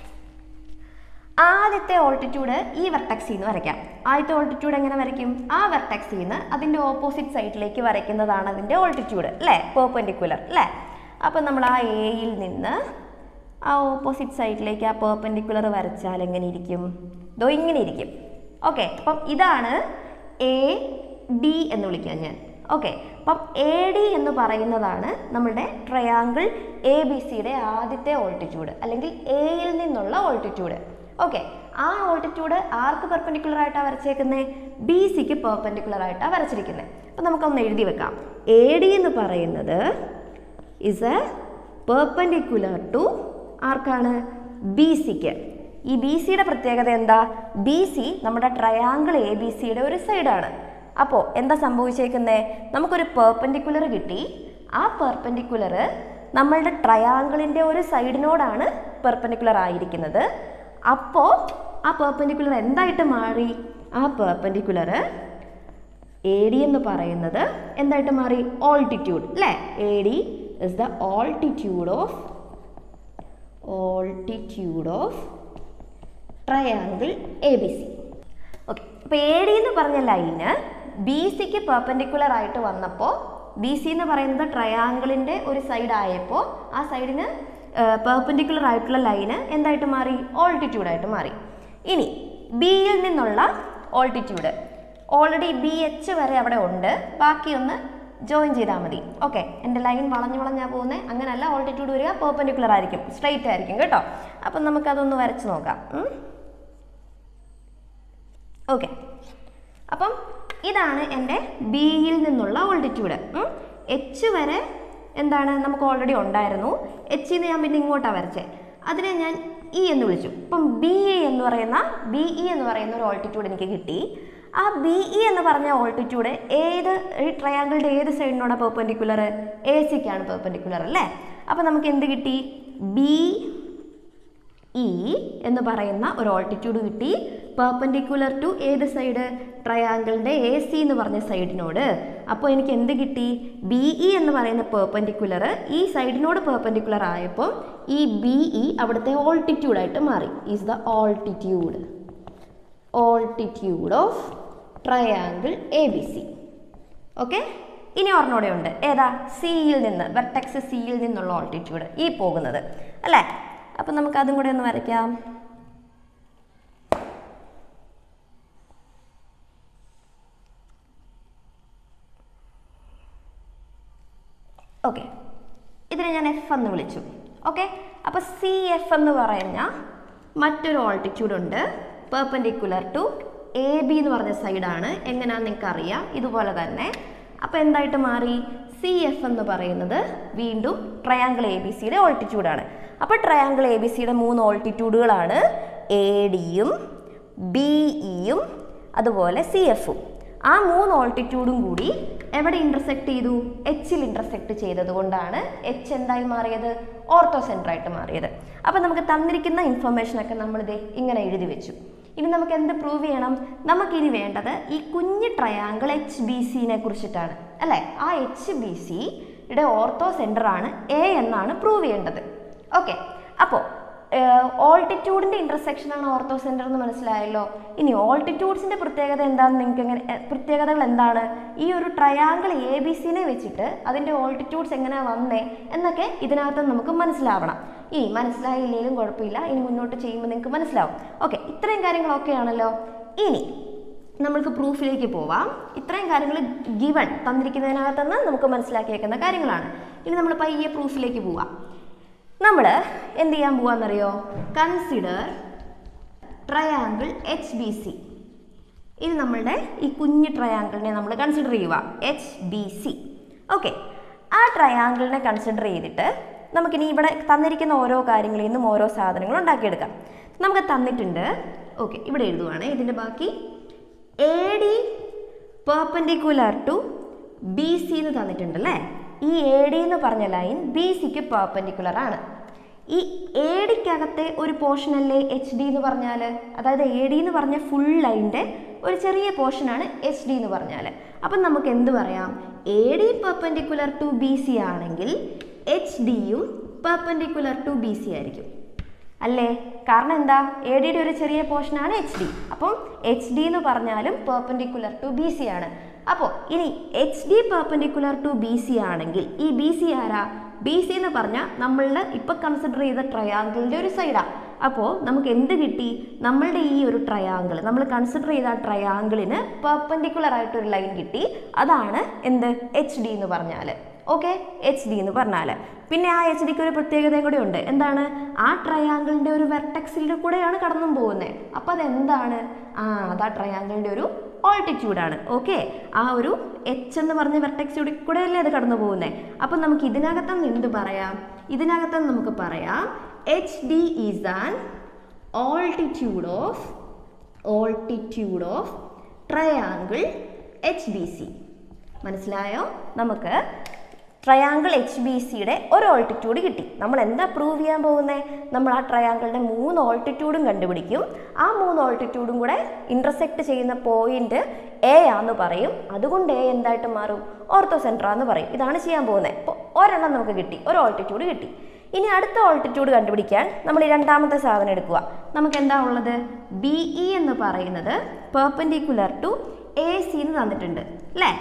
ആദ്യത്തെ ഓൾട്ടിറ്റ്യൂഡ് ഈ വെർട്ടക്സിൽ നിന്ന് വരയ്ക്കാം ആദ്യത്തെ ഓൾട്ടിറ്റ്യൂഡ് എങ്ങനെ വരയ്ക്കും ആ വെർട്ടക്സിൽ നിന്ന് അതിൻ്റെ ഓപ്പോസിറ്റ് സൈഡിലേക്ക് വരയ്ക്കുന്നതാണ് അതിൻ്റെ ഓൾട്ടിറ്റ്യൂഡ് അല്ലേ പെർപെൻഡിക്കുലർ അല്ലേ അപ്പം നമ്മൾ ആ എയിൽ നിന്ന് ആ ഓപ്പോസിറ്റ് സൈഡിലേക്ക് ആ പെർപെൻഡിക്കുലർ വരച്ചാൽ എങ്ങനെ ഇരിക്കും ദോ ഇങ്ങനെ ഇരിക്കും ഓക്കെ അപ്പം ഇതാണ് എ ഡി എന്ന് വിളിക്കാം ഞാൻ ഓക്കെ അപ്പം എ ഡി എന്ന് പറയുന്നതാണ് നമ്മുടെ ട്രയാങ്കിൾ എ ബി സിയുടെ ആദ്യത്തെ ഓൾട്ടിറ്റ്യൂഡ് അല്ലെങ്കിൽ എയിൽ നിന്നുള്ള ഓൾട്ടിറ്റ്യൂഡ് ഓക്കെ ആ ഓൾട്ടിറ്റ്യൂഡ് ആർക്ക് പെർപെൻഡിക്കുലർ ആയിട്ടാണ് വരച്ചേക്കുന്നത് ബി സിക്ക് പെർപെൻഡിക്കുലർ ആയിട്ടാണ് വരച്ചിരിക്കുന്നത് അപ്പം നമുക്കൊന്ന് എഴുതി വെക്കാം എ ഡി എന്ന് പറയുന്നത് ഇസ് എ പെർപെൻഡിക്കുലർ ടു ആർക്കാണ് ബി സിക്ക് ഈ ബി സിയുടെ പ്രത്യേകത എന്താ ബി സി നമ്മുടെ ട്രയാങ്കിൾ എ ബി സിയുടെ ഒരു സൈഡാണ് അപ്പോൾ എന്താ സംഭവിച്ചേക്കുന്നത് നമുക്കൊരു പെർപെൻഡിക്കുലർ കിട്ടി ആ പെർപെൻഡിക്കുലർ നമ്മളുടെ ട്രയാങ്കിളിൻ്റെ ഒരു സൈഡിനോടാണ് പെർപെൻഡിക്കുലർ ആയിരിക്കുന്നത് അപ്പോൾ ആ പെർപെൻഡിക്കുലർ എന്തായിട്ട് മാറി ആ പെർപെൻഡിക്കുലർ എ ഡി എന്ന് പറയുന്നത് എന്തായിട്ട് മാറി ഓൾട്ടിറ്റ്യൂഡ് അല്ലേ A D is the altitude of altitude of triangle A B C okay അപ്പോൾ എ ഡി എന്ന് പറഞ്ഞ ലൈന് ബി സിക്ക് പെർപെൻഡിക്കുലർ ആയിട്ട് വന്നപ്പോൾ ബി സി എന്ന് പറയുന്നത് ട്രയാങ്കിളിൻ്റെ ഒരു സൈഡ് ആയപ്പോൾ ആ സൈഡിന് പെർപെൻഡിക്കുലർ ആയിട്ടുള്ള ലൈന് എന്തായിട്ട് മാറി ഓൾട്ടിറ്റ്യൂഡ് ആയിട്ട് മാറി ഇനി ബിയിൽ നിന്നുള്ള ഓൾട്ടിറ്റ്യൂഡ് ഓൾറെഡി ബി എച്ച് വരെ അവിടെ ഉണ്ട് ബാക്കിയൊന്ന് ജോയിൻ ചെയ്താൽ മതി ഓക്കെ എൻ്റെ ലൈൻ വളഞ്ഞു വളഞ്ഞാ പോകുന്നത് അങ്ങനെയല്ല ഓൾട്ടിറ്റ്യൂഡ് വരിക പെർപെൻഡിക്കുലർ ആയിരിക്കും സ്ട്രെയിറ്റ് ആയിരിക്കും കേട്ടോ അപ്പം നമുക്കതൊന്ന് വരച്ച് നോക്കാം ഉം. ഓക്കെ അപ്പം ഇതാണ് എൻ്റെ ബിയിൽ നിന്നുള്ള ഓൾട്ടിറ്റ്യൂഡ് എച്ച് വരെ എന്താണ് നമുക്ക് ഓൾറെഡി ഉണ്ടായിരുന്നു എച്ചിൽ നിന്ന് ഞാൻ പിന്നെ ഇങ്ങോട്ടാണ് വരച്ചേ അതിനെ ഞാൻ ഇ എന്ന് വിളിച്ചു അപ്പം ബി എ എന്ന് പറയുന്ന ബി ഇ എന്ന് പറയുന്ന ഒരു ഓൾട്ടിറ്റ്യൂഡ് എനിക്ക് കിട്ടി ആ ബി ഇ എന്ന് പറഞ്ഞ ഓൾട്ടിറ്റ്യൂഡ് ഏത് ഈ ട്രയാങ്കിളുടെ ഏത് സൈഡിനോടാണ് പെർപെൻഡിക്കുലർ എ സിക്കാണ് പെർപെൻഡിക്കുലർ അല്ലേ അപ്പം നമുക്ക് എന്ത് കിട്ടി ബി ഇ എന്ന് പറയുന്ന ഒരു ഓൾട്ടിറ്റ്യൂഡ് കിട്ടി പെർപെൻഡിക്കുലർ ടു ഏത് സൈഡ് ട്രയാങ്കിളിൻ്റെ എ സി എന്ന് പറഞ്ഞ സൈഡിനോട് അപ്പോൾ എനിക്ക് എന്ത് കിട്ടി ബി ഇ എന്ന് പറയുന്ന പെർപെൻഡിക്കുലർ ഈ സൈഡിനോട് പെർപെൻഡിക്കുലർ ആയപ്പോൾ ഈ ബി ഇ അവിടുത്തെ ഓൾട്ടിറ്റ്യൂഡായിട്ട് മാറി is the altitude altitude of triangle A B C okay ഇനി ഒരെണ്ണോടെ ഉണ്ട് ഏതാ സിയിൽ നിന്ന് വെർട്ടെക്സ് സിയിൽ നിന്നുള്ള ഓൾട്ടിറ്റ്യൂഡ് ഈ പോകുന്നത് അല്ലേ അപ്പം നമുക്ക് അതും കൂടെ ഒന്ന് വരയ്ക്കാം ഓക്കെ ഇതിനെ ഞാൻ എഫ് എന്ന് വിളിച്ചു ഓക്കെ അപ്പോൾ സി എഫ് എന്ന് പറഞ്ഞ മറ്റൊരു ഓൾട്ടിറ്റ്യൂഡ് ഉണ്ട് പെർപെൻഡിക്കുലർ ടു എ ബി എന്ന് പറഞ്ഞ സൈഡാണ് എങ്ങനെയാണെന്ന് നിങ്ങൾക്ക് അറിയാം ഇതുപോലെ തന്നെ അപ്പോൾ എന്തായിട്ട് മാറി സി എഫ് എന്ന് പറയുന്നത് വീണ്ടും ട്രയാങ്കിൾ എ ബി സിയുടെ ഓൾട്ടിറ്റ്യൂഡാണ് അപ്പോൾ ട്രയാങ്കിൾ എ ബി സിയുടെ മൂന്ന് ഓൾട്ടിറ്റ്യൂഡുകളാണ് എ ഡിയും ബി ഇയും അതുപോലെ സി എഫും ആ മൂന്ന് ഓൾട്ടിറ്റ്യൂഡും കൂടി എവിടെ ഇന്റർസെക്ട് ചെയ്തു എച്ചിൽ ഇന്റർസെക്ട് ചെയ്തത് കൊണ്ടാണ് എച്ച് എന്തായി മാറിയത് ഓർത്തോ സെൻറ്റർ ആയിട്ട് മാറിയത് അപ്പം നമുക്ക് തന്നിരിക്കുന്ന ഇൻഫർമേഷനൊക്കെ നമ്മളിത് ഇങ്ങനെ എഴുതി വെച്ചു ഇനി നമുക്ക് എന്ത് പ്രൂവ് ചെയ്യണം നമുക്കിനി വേണ്ടത് ഈ കുഞ്ഞ് ട്രയാങ്കിൾ എച്ച് ബി സിനെ കുറിച്ചിട്ടാണ് അല്ലേ ആ എച്ച് ബി സിയുടെ ഓർത്തോ സെൻറ്റർ ആണ് എ എന്നാണ് പ്രൂവ് ചെയ്യേണ്ടത് ഓക്കെ അപ്പോൾ ഓൾട്ടിറ്റ്യൂഡിന്റെ ഇന്റർസെക്ഷൻ ആണ് ഓർത്തോ സെന്റർ എന്ന് മനസ്സിലായല്ലോ ഇനി ഓൾട്ടിറ്റ്യൂഡ്സിന്റെ പ്രത്യേകത എന്താണെന്ന് നിങ്ങൾക്ക് എങ്ങനെ എ, പ്രത്യേകതകൾ എന്താണ് ഈ ഒരു ട്രയാങ്കിൾ എ ബി സിനെ വെച്ചിട്ട് അതിന്റെ ഓൾട്ടിറ്റ്യൂഡ്സ് എങ്ങനെയാ വന്നേ എന്നൊക്കെ ഇതിനകത്ത് നമുക്ക് മനസ്സിലാവണം ഈ മനസ്സിലായില്ലെങ്കിലും കുഴപ്പമില്ല ഇനി മുന്നോട്ട് ചെയ്യുമ്പോൾ നിങ്ങൾക്ക് മനസ്സിലാവും ഓക്കെ ഇത്രയും കാര്യങ്ങളൊക്കെയാണല്ലോ ഇനി നമ്മൾക്ക് പ്രൂഫിലേക്ക് പോവാം ഇത്രയും കാര്യങ്ങൾ ഗിവൺ തന്നിരിക്കുന്നതിനകത്തുനിന്ന് നമുക്ക് മനസ്സിലാക്കിയേക്കുന്ന കാര്യങ്ങളാണ് ഇനി നമ്മൾ പയ്യെ പ്രൂഫിലേക്ക് പോവാം നമ്മൾ എന്ത് ചെയ്യാൻ പോവാന്നറിയോ consider triangle H B C ഇനി നമ്മളുടെ ഈ കുഞ്ഞ് ട്രയാങ്കിളിനെ നമ്മൾ കൺസിഡർ ചെയ്യുക എച്ച് ബി സി ഓക്കെ ആ ട്രയാങ്കിളിനെ കൺസിഡർ ചെയ്തിട്ട് നമുക്കിനി ഇവിടെ തന്നിരിക്കുന്ന ഓരോ കാര്യങ്ങളിൽ നിന്നും ഓരോ സാധനങ്ങൾ ഉണ്ടാക്കിയെടുക്കാം നമുക്ക് തന്നിട്ടുണ്ട് ഓക്കെ ഇവിടെ എഴുതുവാണ് ഇതിൻ്റെ ബാക്കി A D perpendicular to B C എന്ന് തന്നിട്ടുണ്ട് അല്ലേ ഈ എ ഡി എന്ന് പറഞ്ഞ ലൈൻ ബി സിക്ക് പെർപ്പൻഡിക്കുലർ ആണ് ഈ എ ഡിക്കകത്തെ ഒരു പോർഷൻ അല്ലേ എച്ച് ഡി എന്ന് പറഞ്ഞാൽ അതായത് എ ഡി എന്ന് പറഞ്ഞ ഫുൾ ലൈൻ്റെ ഒരു ചെറിയ പോർഷനാണ് എച്ച് ഡി എന്ന് പറഞ്ഞാൽ അപ്പം നമുക്ക് എന്ത് പറയാം A D perpendicular to B C ആണെങ്കിൽ എച്ച് ഡിയും പെർപ്പൻഡിക്കുലർ ടു ബി സി ആയിരിക്കും അല്ലേ കാരണം എന്താ എ ഡിയുടെ ഒരു ചെറിയ പോർഷനാണ് എച്ച് ഡി അപ്പം എച്ച് ഡി എന്ന് പറഞ്ഞാലും പെർപ്പൻഡിക്കുലർ ടു ബി സി ആണ് അപ്പോൾ ഇനി H D perpendicular to B C ആണെങ്കിൽ ഈ ബി സി ആരാ ബി സി എന്ന് പറഞ്ഞാൽ നമ്മളുടെ ഇപ്പം കൺസിഡർ ചെയ്ത ട്രയാങ്കിളിൻ്റെ ഒരു സൈഡാണ് അപ്പോൾ നമുക്ക് എന്ത് കിട്ടി നമ്മളുടെ ഈ ഒരു ട്രയാങ്കിൾ നമ്മൾ കൺസിഡർ ചെയ്ത ആ ട്രയാങ്കിളിന് പെർപ്പൻഡിക്കുലർ ആയിട്ടൊരു ലൈൻ കിട്ടി അതാണ് എന്ത് എച്ച് ഡി എന്ന് പറഞ്ഞാൽ ഓക്കെ എച്ച് ഡി എന്ന് പറഞ്ഞാൽ പിന്നെ ആ എച്ച് ഡിക്ക് ഒരു പ്രത്യേകതയും കൂടെ ഉണ്ട് എന്താണ് ആ ട്രയാങ്കിളിൻ്റെ ഒരു വെർട്ടെക്സിൻ്റെ കൂടെയാണ് കടന്നും പോകുന്നത് അപ്പോൾ അതെന്താണ് ആ അത് ആ ട്രയാങ്കിളിൻ്റെ ഒരു ഓൾട്ടിറ്റ്യൂഡാണ് ഓക്കെ ആ ഒരു എച്ച് എന്ന് പറഞ്ഞ വെർട്ടെക്സിലൂടെ കൂടെയല്ലേ അത് കടന്നു പോകുന്നത് അപ്പം നമുക്ക് ഇതിനകത്തുനിന്ന് എന്ത് പറയാം ഇതിനകത്തുനിന്ന് നമുക്ക് പറയാം H D is an altitude of altitude of triangle H B C മനസ്സിലായോ നമുക്ക് ട്രയാങ്കിൾ എച്ച് ബി സിയുടെ ഒരു ഓൾട്ടിറ്റ്യൂഡ് കിട്ടി നമ്മൾ എന്താ പ്രൂവ് ചെയ്യാൻ പോകുന്നത് നമ്മൾ ആ ട്രയാങ്കിളിൻ്റെ മൂന്ന് ഓൾട്ടിറ്റ്യൂഡും കണ്ടുപിടിക്കും ആ മൂന്ന് ഓൾട്ടിറ്റ്യൂഡും കൂടെ ഇൻ്റർസെക്റ്റ് ചെയ്യുന്ന പോയിന്റ് എ ആന്ന് പറയും അതുകൊണ്ട് എ എന്തായിട്ട് മാറും ഓർത്തോ സെൻട്രാന്ന് പറയും ഇതാണ് ചെയ്യാൻ പോകുന്നത് അപ്പോൾ ഒരെണ്ണം നമുക്ക് കിട്ടി ഒരു ഓൾട്ടിറ്റ്യൂഡ് കിട്ടി ഇനി അടുത്ത ഓൾട്ടിറ്റ്യൂഡ് കണ്ടുപിടിക്കാൻ നമ്മൾ ഈ രണ്ടാമത്തെ സാധനം എടുക്കുക നമുക്ക് എന്താ ഉള്ളത് ബി ഇ എന്ന് പറയുന്നത് പെർപ്പൻഡിക്കുലർ ടു എ സി എന്ന് തന്നിട്ടുണ്ട് അല്ലേ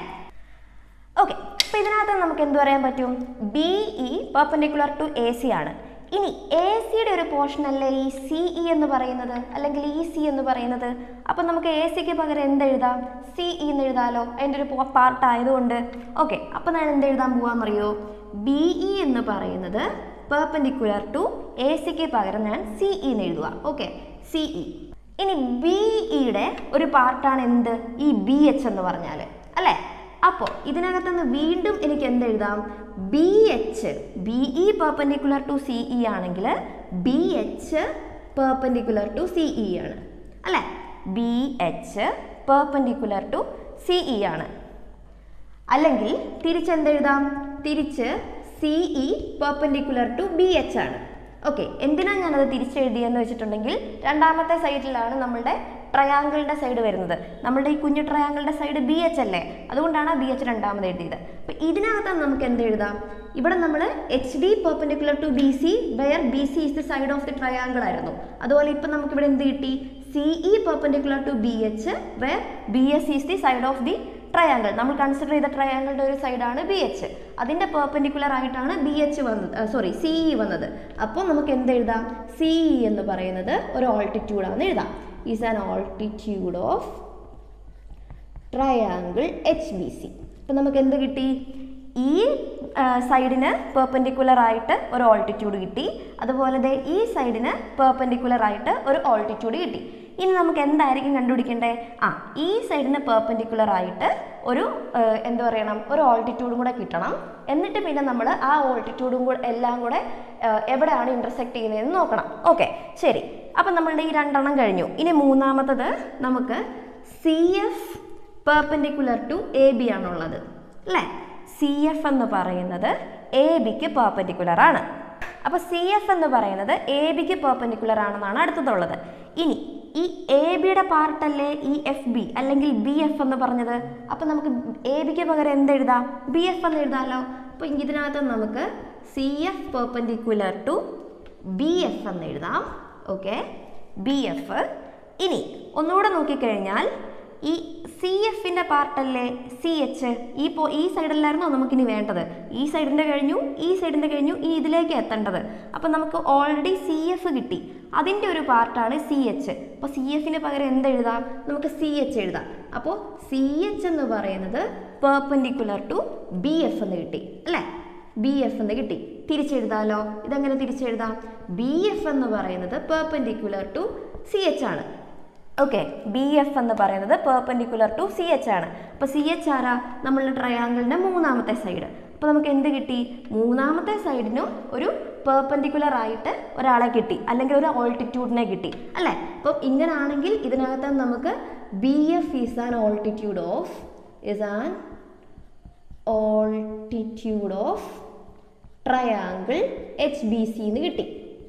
ഓക്കെ അപ്പോൾ ഇതിനകത്ത് നമുക്ക് എന്ത് പറയാൻ പറ്റും B E perpendicular to A C ആണ് ഇനി എ സിയുടെ ഒരു പോർഷൻ അല്ലേ ഈ സി ഇ എന്ന് പറയുന്നത് അല്ലെങ്കിൽ ഇ സി എന്ന് പറയുന്നത് അപ്പം നമുക്ക് എ സിക്ക് പകരം എന്ത് എഴുതാം സി ഇ എന്ന് എഴുതാലോ അതിൻ്റെ ഒരു പാർട്ട് ആയതുകൊണ്ട് ഓക്കെ അപ്പം ഞാൻ എന്ത് എഴുതാൻ പോവാന്നറിയോ ബി ഇ എന്ന് പറയുന്നത് പെർപ്പൻഡിക്കുലർ ടു എ സിക്ക് പകരം ഞാൻ സി ഇ എന്ന് എഴുതുക ഓക്കെ സി ഇ ഇനി ബി ഇയുടെ ഒരു പാർട്ടാണ് എന്ത് ഈ ബി എച്ച് എന്ന് പറഞ്ഞാൽ അല്ലേ അപ്പോൾ ഇതിനകത്തുനിന്ന് വീണ്ടും എനിക്ക് എന്ത് എഴുതാം B H B E perpendicular to C E ആണെങ്കിൽ B H perpendicular to C E ആണ് അല്ലേ B H perpendicular to C E ആണ് അല്ലെങ്കിൽ തിരിച്ചെന്തെഴുതാം തിരിച്ച് C E perpendicular to B H ആണ് ഓക്കെ എന്തിനാണ് ഞാനത് തിരിച്ചെഴുതിയെന്ന് വെച്ചിട്ടുണ്ടെങ്കിൽ രണ്ടാമത്തെ സൈഡിലാണ് നമ്മളുടെ ട്രയാങ്കിളിൻ്റെ സൈഡ് വരുന്നത് നമ്മളുടെ ഈ കുഞ്ഞു ട്രയാങ്കിളിൻ്റെ സൈഡ് ബി എച്ച് അല്ലേ അതുകൊണ്ടാണ് ബി എച്ച് രണ്ടാമത് എഴുതിയത് അപ്പോൾ ഇതിനകത്താണ് നമുക്ക് എന്ത് എഴുതാം ഇവിടെ നമ്മൾ H D perpendicular to B C where B C is the side of the triangle ആയിരുന്നു അതുപോലെ ഇപ്പം നമുക്കിവിടെ എന്ത് കിട്ടി C E perpendicular to B H where B S is the side of the triangle നമ്മൾ കൺസിഡർ ചെയ്ത ട്രയാങ്കിളിൻ്റെ ഒരു സൈഡാണ് ബി എച്ച് അതിൻ്റെ പെർപ്പൻഡിക്കുലർ ആയിട്ടാണ് ബി എച്ച് വന്നത് സോറി സി ഇ വന്നത് അപ്പോൾ നമുക്ക് എന്ത് എഴുതാം സി ഇ എന്ന് പറയുന്നത് ഒരു ഓൾട്ടിറ്റ്യൂഡാണെന്ന് എഴുതാം is an altitude of triangle H B C അപ്പം നമുക്ക് എന്ത് കിട്ടി ഈ സൈഡിന് പെർപ്പൻഡിക്കുലർ ആയിട്ട് ഒരു ഓൾട്ടിറ്റ്യൂഡ് കിട്ടി അതുപോലെ ദേ ഈ സൈഡിന് പെർപ്പൻഡിക്കുലർ ആയിട്ട് ഒരു ഓൾട്ടിറ്റ്യൂഡ് കിട്ടി ഇനി നമുക്ക് എന്തായിരിക്കും കണ്ടുപിടിക്കേണ്ടത് ആ ഈ സൈഡിന് പെർപ്പൻഡിക്കുലർ ആയിട്ട് ഒരു ആ, എന്ത് പറയണം ഒരു ഓൾട്ടിറ്റ്യൂഡും കൂടെ കിട്ടണം എന്നിട്ട് പിന്നെ നമ്മൾ ആ ഓൾട്ടിറ്റ്യൂഡും കൂടെ എല്ലാം കൂടെ ആ, എവിടെയാണ് ഇൻ്റർസെക്ട് ചെയ്യുന്നതെന്ന് നോക്കണം ഓക്കെ ശരി അപ്പം നമ്മളുടെ ഈ രണ്ടെണ്ണം കഴിഞ്ഞു ഇനി മൂന്നാമത്തത് നമുക്ക് C F perpendicular to A B ആണുള്ളത് അല്ലേ സി എഫ് എന്ന് പറയുന്നത് എ ബിക്ക് പെർപ്പൻഡിക്കുലർ ആണ് അപ്പോൾ സി എഫ് എന്ന് പറയുന്നത് എ ബിക്ക് പെർപ്പൻഡിക്കുലർ ആണെന്നാണ് അടുത്തതുള്ളത് ഇനി ഈ എ ബിയുടെ പാർട്ടല്ലേ ഈ എഫ് ബി അല്ലെങ്കിൽ ബി എഫ് എന്ന് പറഞ്ഞത് അപ്പോൾ നമുക്ക് എ ബിക്ക് പകരം എന്ത് എഴുതാം ബി എഫ് എന്ന് എഴുതാമല്ലോ അപ്പോൾ ഇതിനകത്ത് നമുക്ക് C F perpendicular to B F എന്ന് എഴുതാം ഓക്കെ ബി എഫ് ഇനി ഒന്നുകൂടെ നോക്കിക്കഴിഞ്ഞാൽ ഈ സി എഫിൻ്റെ പാർട്ടല്ലേ സി എച്ച് ഈ പോ ഈ സൈഡല്ലായിരുന്നോ നമുക്കിനി വേണ്ടത് ഈ സൈഡിൻ്റെ കഴിഞ്ഞു ഈ സൈഡിൻ്റെ കഴിഞ്ഞു ഈ ഇതിലേക്ക് എത്തേണ്ടത് അപ്പം നമുക്ക് ഓൾറെഡി സി എഫ് കിട്ടി അതിൻ്റെ ഒരു പാർട്ടാണ് സി എച്ച് അപ്പോൾ സി എഫിന് പകരം എന്ത് എഴുതാം നമുക്ക് സി എച്ച് എഴുതാം അപ്പോൾ സി എച്ച് എന്ന് പറയുന്നത് പെർപ്പൻഡിക്കുലർ ടു ബി എഫ് എന്ന് കിട്ടി അല്ലേ ബി എഫ് എന്ന് കിട്ടി തിരിച്ചെഴുതാലോ ഇതെങ്ങനെ തിരിച്ചെഴുതാം ബി എഫ് എന്ന് പറയുന്നത് പെർപ്പൻഡിക്കുലർ ടു സി എച്ച് ആണ് ഓക്കെ ബി എഫ് എന്ന് പറയുന്നത് പെർപ്പൻഡിക്കുലർ ടു സി എച്ച് ആണ് അപ്പോൾ സി എച്ച് ആരാ നമ്മളുടെ ട്രയാങ്കിളിൻ്റെ മൂന്നാമത്തെ സൈഡ് അപ്പോൾ നമുക്ക് എന്ത് കിട്ടി മൂന്നാമത്തെ സൈഡിനും ഒരു പെർപ്പൻഡിക്കുലർ ആയിട്ട് ഒരാളെ കിട്ടി അല്ലെങ്കിൽ ഒരു ഓൾട്ടിറ്റ്യൂഡിനെ കിട്ടി അല്ലേ അപ്പം ഇങ്ങനാണെങ്കിൽ ഇതിനകത്ത് നമുക്ക് B F is an altitude of is an altitude of triangle H B C എന്ന് കിട്ടി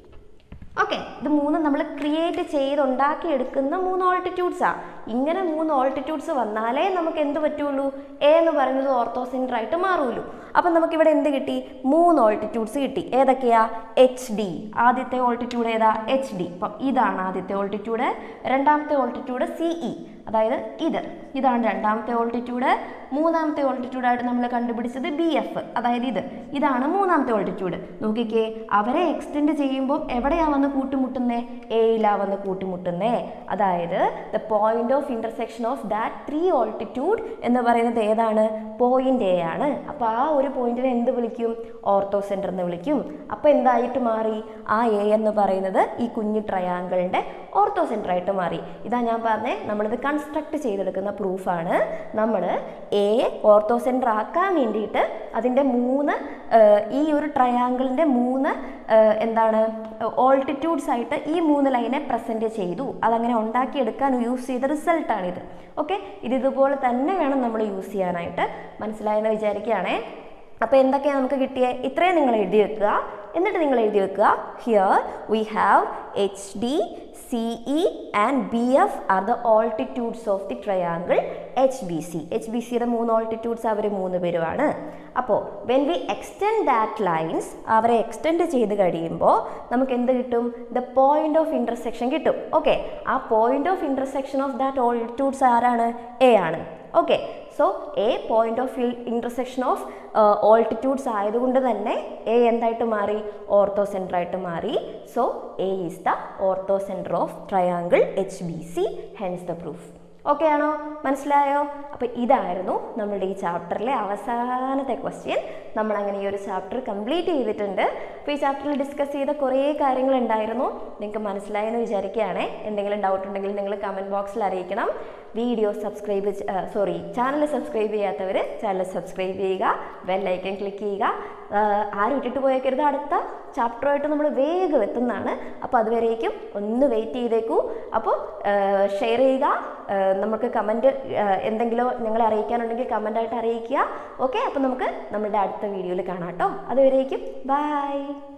ഓക്കെ ഇത് മൂന്ന് നമ്മൾ ക്രിയേറ്റ് ചെയ്തുണ്ടാക്കി എടുക്കുന്ന മൂന്ന് ഓൾട്ടിറ്റ്യൂഡ്സാണ് ഇങ്ങനെ മൂന്ന് ഓൾട്ടിറ്റ്യൂഡ്സ് വന്നാലേ നമുക്ക് എന്ത് പറ്റുള്ളൂ എ എന്ന് പറയുന്നത് ഓർത്തോസെൻറ്റർ ആയിട്ട് മാറുള്ളൂ അപ്പം നമുക്കിവിടെ എന്ത് കിട്ടി മൂന്ന് ഓൾട്ടിറ്റ്യൂഡ്സ് കിട്ടി ഏതൊക്കെയാ എച്ച് ഡി ആദ്യത്തെ ഓൾട്ടിറ്റ്യൂഡ് ഏതാ എച്ച് ഡി അപ്പം ഇതാണ് ആദ്യത്തെ ഓൾട്ടിറ്റ്യൂഡ് രണ്ടാമത്തെ ഓൾട്ടിറ്റ്യൂഡ് സി ഇ അതായത് ഇത് ഇതാണ് രണ്ടാമത്തെ ഓൾട്ടിറ്റ്യൂഡ് മൂന്നാമത്തെ ഓൾട്ടിറ്റ്യൂഡായിട്ട് നമ്മൾ കണ്ടുപിടിച്ചത് ബി എഫ് അതായത് ഇത് ഇതാണ് മൂന്നാമത്തെ ഓൾട്ടിറ്റ്യൂഡ് നോക്കിക്കേ അവരെ എക്സ്റ്റെൻഡ് ചെയ്യുമ്പോൾ എവിടെയാ വന്ന് കൂട്ടിമുട്ടുന്നേ എയിലാ വന്ന് കൂട്ടിമുട്ടുന്നേ അതായത് the point of intersection of that three altitude എന്ന് പറയുന്നത് ഏതാണ് പോയിന്റ് എ ആണ് അപ്പോൾ ആ ഒരു പോയിന്റിനെ എന്ത് വിളിക്കും ഓർത്തോ സെന്റർ എന്ന് വിളിക്കും അപ്പോൾ എന്തായിട്ട് മാറി ആ എ എന്ന് പറയുന്നത് ഈ കുഞ്ഞു ട്രയാങ്കിളിൻ്റെ ഓർത്തോ സെന്റർ ആയിട്ട് മാറി ഇതാ ഞാൻ പറഞ്ഞേ നമ്മളിത് കൺസ്ട്രക്ട് ചെയ്തെടുക്കുന്ന പ്രൂഫാണ് നമ്മൾ എ ഓർത്തോ സെന്റർ ആക്കാൻ വേണ്ടിയിട്ട് അതിൻ്റെ മൂന്ന് ഏഹ്, ഈ ഒരു ട്രയാങ്കിളിൻ്റെ മൂന്ന് ഏഹ്, എന്താണ് ഓൾട്ടിറ്റ്യൂഡ്സ് ആയിട്ട് ഈ മൂന്ന് ലൈനെ പ്രസൻറ്റ് ചെയ്തു അതങ്ങനെ ഉണ്ടാക്കിയെടുക്കാൻ യൂസ് ചെയ്ത റിസൾട്ടാണിത് ഓക്കെ ഇത് ഇതുപോലെ തന്നെ വേണം നമ്മൾ യൂസ് ചെയ്യാനായിട്ട് മനസ്സിലായെന്ന് വിചാരിക്കുകയാണേ അപ്പോൾ എന്തൊക്കെയാണ് നമുക്ക് കിട്ടിയേ ഇത്രയും നിങ്ങൾ എഴുതി വെക്കുക എന്നിട്ട് നിങ്ങൾ എഴുതി വെക്കുക here we have H D C E and B F are the altitudes of the triangle H B C H B സിയുടെ മൂന്ന് ഓൾട്ടിറ്റ്യൂഡ്സ് അവർ മൂന്ന് പേരുമാണ് അപ്പോൾ when we extend that lines അവരെ എക്സ്റ്റെൻഡ് ചെയ്ത് കഴിയുമ്പോൾ നമുക്ക് എന്ത് കിട്ടും ദ പോയിന്റ് ഓഫ് ഇൻ്റർസെക്ഷൻ കിട്ടും ഓക്കെ ആ point of intersection of that altitudes ആരാണ് എ ആണ് okay so A point of intersection of altitudes ആയതുകൊണ്ട് തന്നെ എ എന്തായിട്ട് മാറി ഓർത്തോ സെൻറ്റർ ആയിട്ട് മാറി so A is the orthocentre of triangle H B C hence the proof okay ആണോ മനസ്സിലായോ അപ്പോൾ ഇതായിരുന്നു നമ്മളുടെ ഈ ചാപ്റ്ററിലെ അവസാനത്തെ ക്വസ്റ്റ്യൻ നമ്മൾ അങ്ങനെ ഈ ഒരു ചാപ്റ്റർ കംപ്ലീറ്റ് ചെയ്തിട്ടുണ്ട് അപ്പോൾ ഈ ചാപ്റ്ററിൽ ഡിസ്കസ് ചെയ്ത കുറേ കാര്യങ്ങളുണ്ടായിരുന്നു നിങ്ങൾക്ക് മനസ്സിലായെന്ന് വിചാരിക്കുകയാണേ എന്തെങ്കിലും ഡൗട്ട് ഉണ്ടെങ്കിൽ നിങ്ങൾ കമൻറ്റ് ബോക്സിൽ അറിയിക്കണം video subscribe sorry channel subscribe ചെയ്യാത്തവർ ചാനൽ സബ്സ്ക്രൈബ് ചെയ്യുക ബെല്ലൈക്കൻ ക്ലിക്ക് ചെയ്യുക ആഹ് ആരും ഇട്ടിട്ട് പോയേക്കരുത് അടുത്ത ചാപ്റ്ററുമായിട്ട് നമ്മൾ വേഗം എത്തുന്നതാണ് അപ്പോൾ അതുവരേക്കും ഒന്ന് വെയിറ്റ് ചെയ്തേക്കൂ അപ്പോൾ ഷെയർ ചെയ്യുക ആഹ് നമുക്ക് കമൻറ്റ് എന്തെങ്കിലും ഞങ്ങളെ അറിയിക്കാനുണ്ടെങ്കിൽ കമൻ്റായിട്ട് അറിയിക്കുക ഓക്കെ അപ്പോൾ നമുക്ക് നമ്മുടെ അടുത്ത വീഡിയോയിൽ കാണാം കേട്ടോ അതുവരേക്കും ബൈ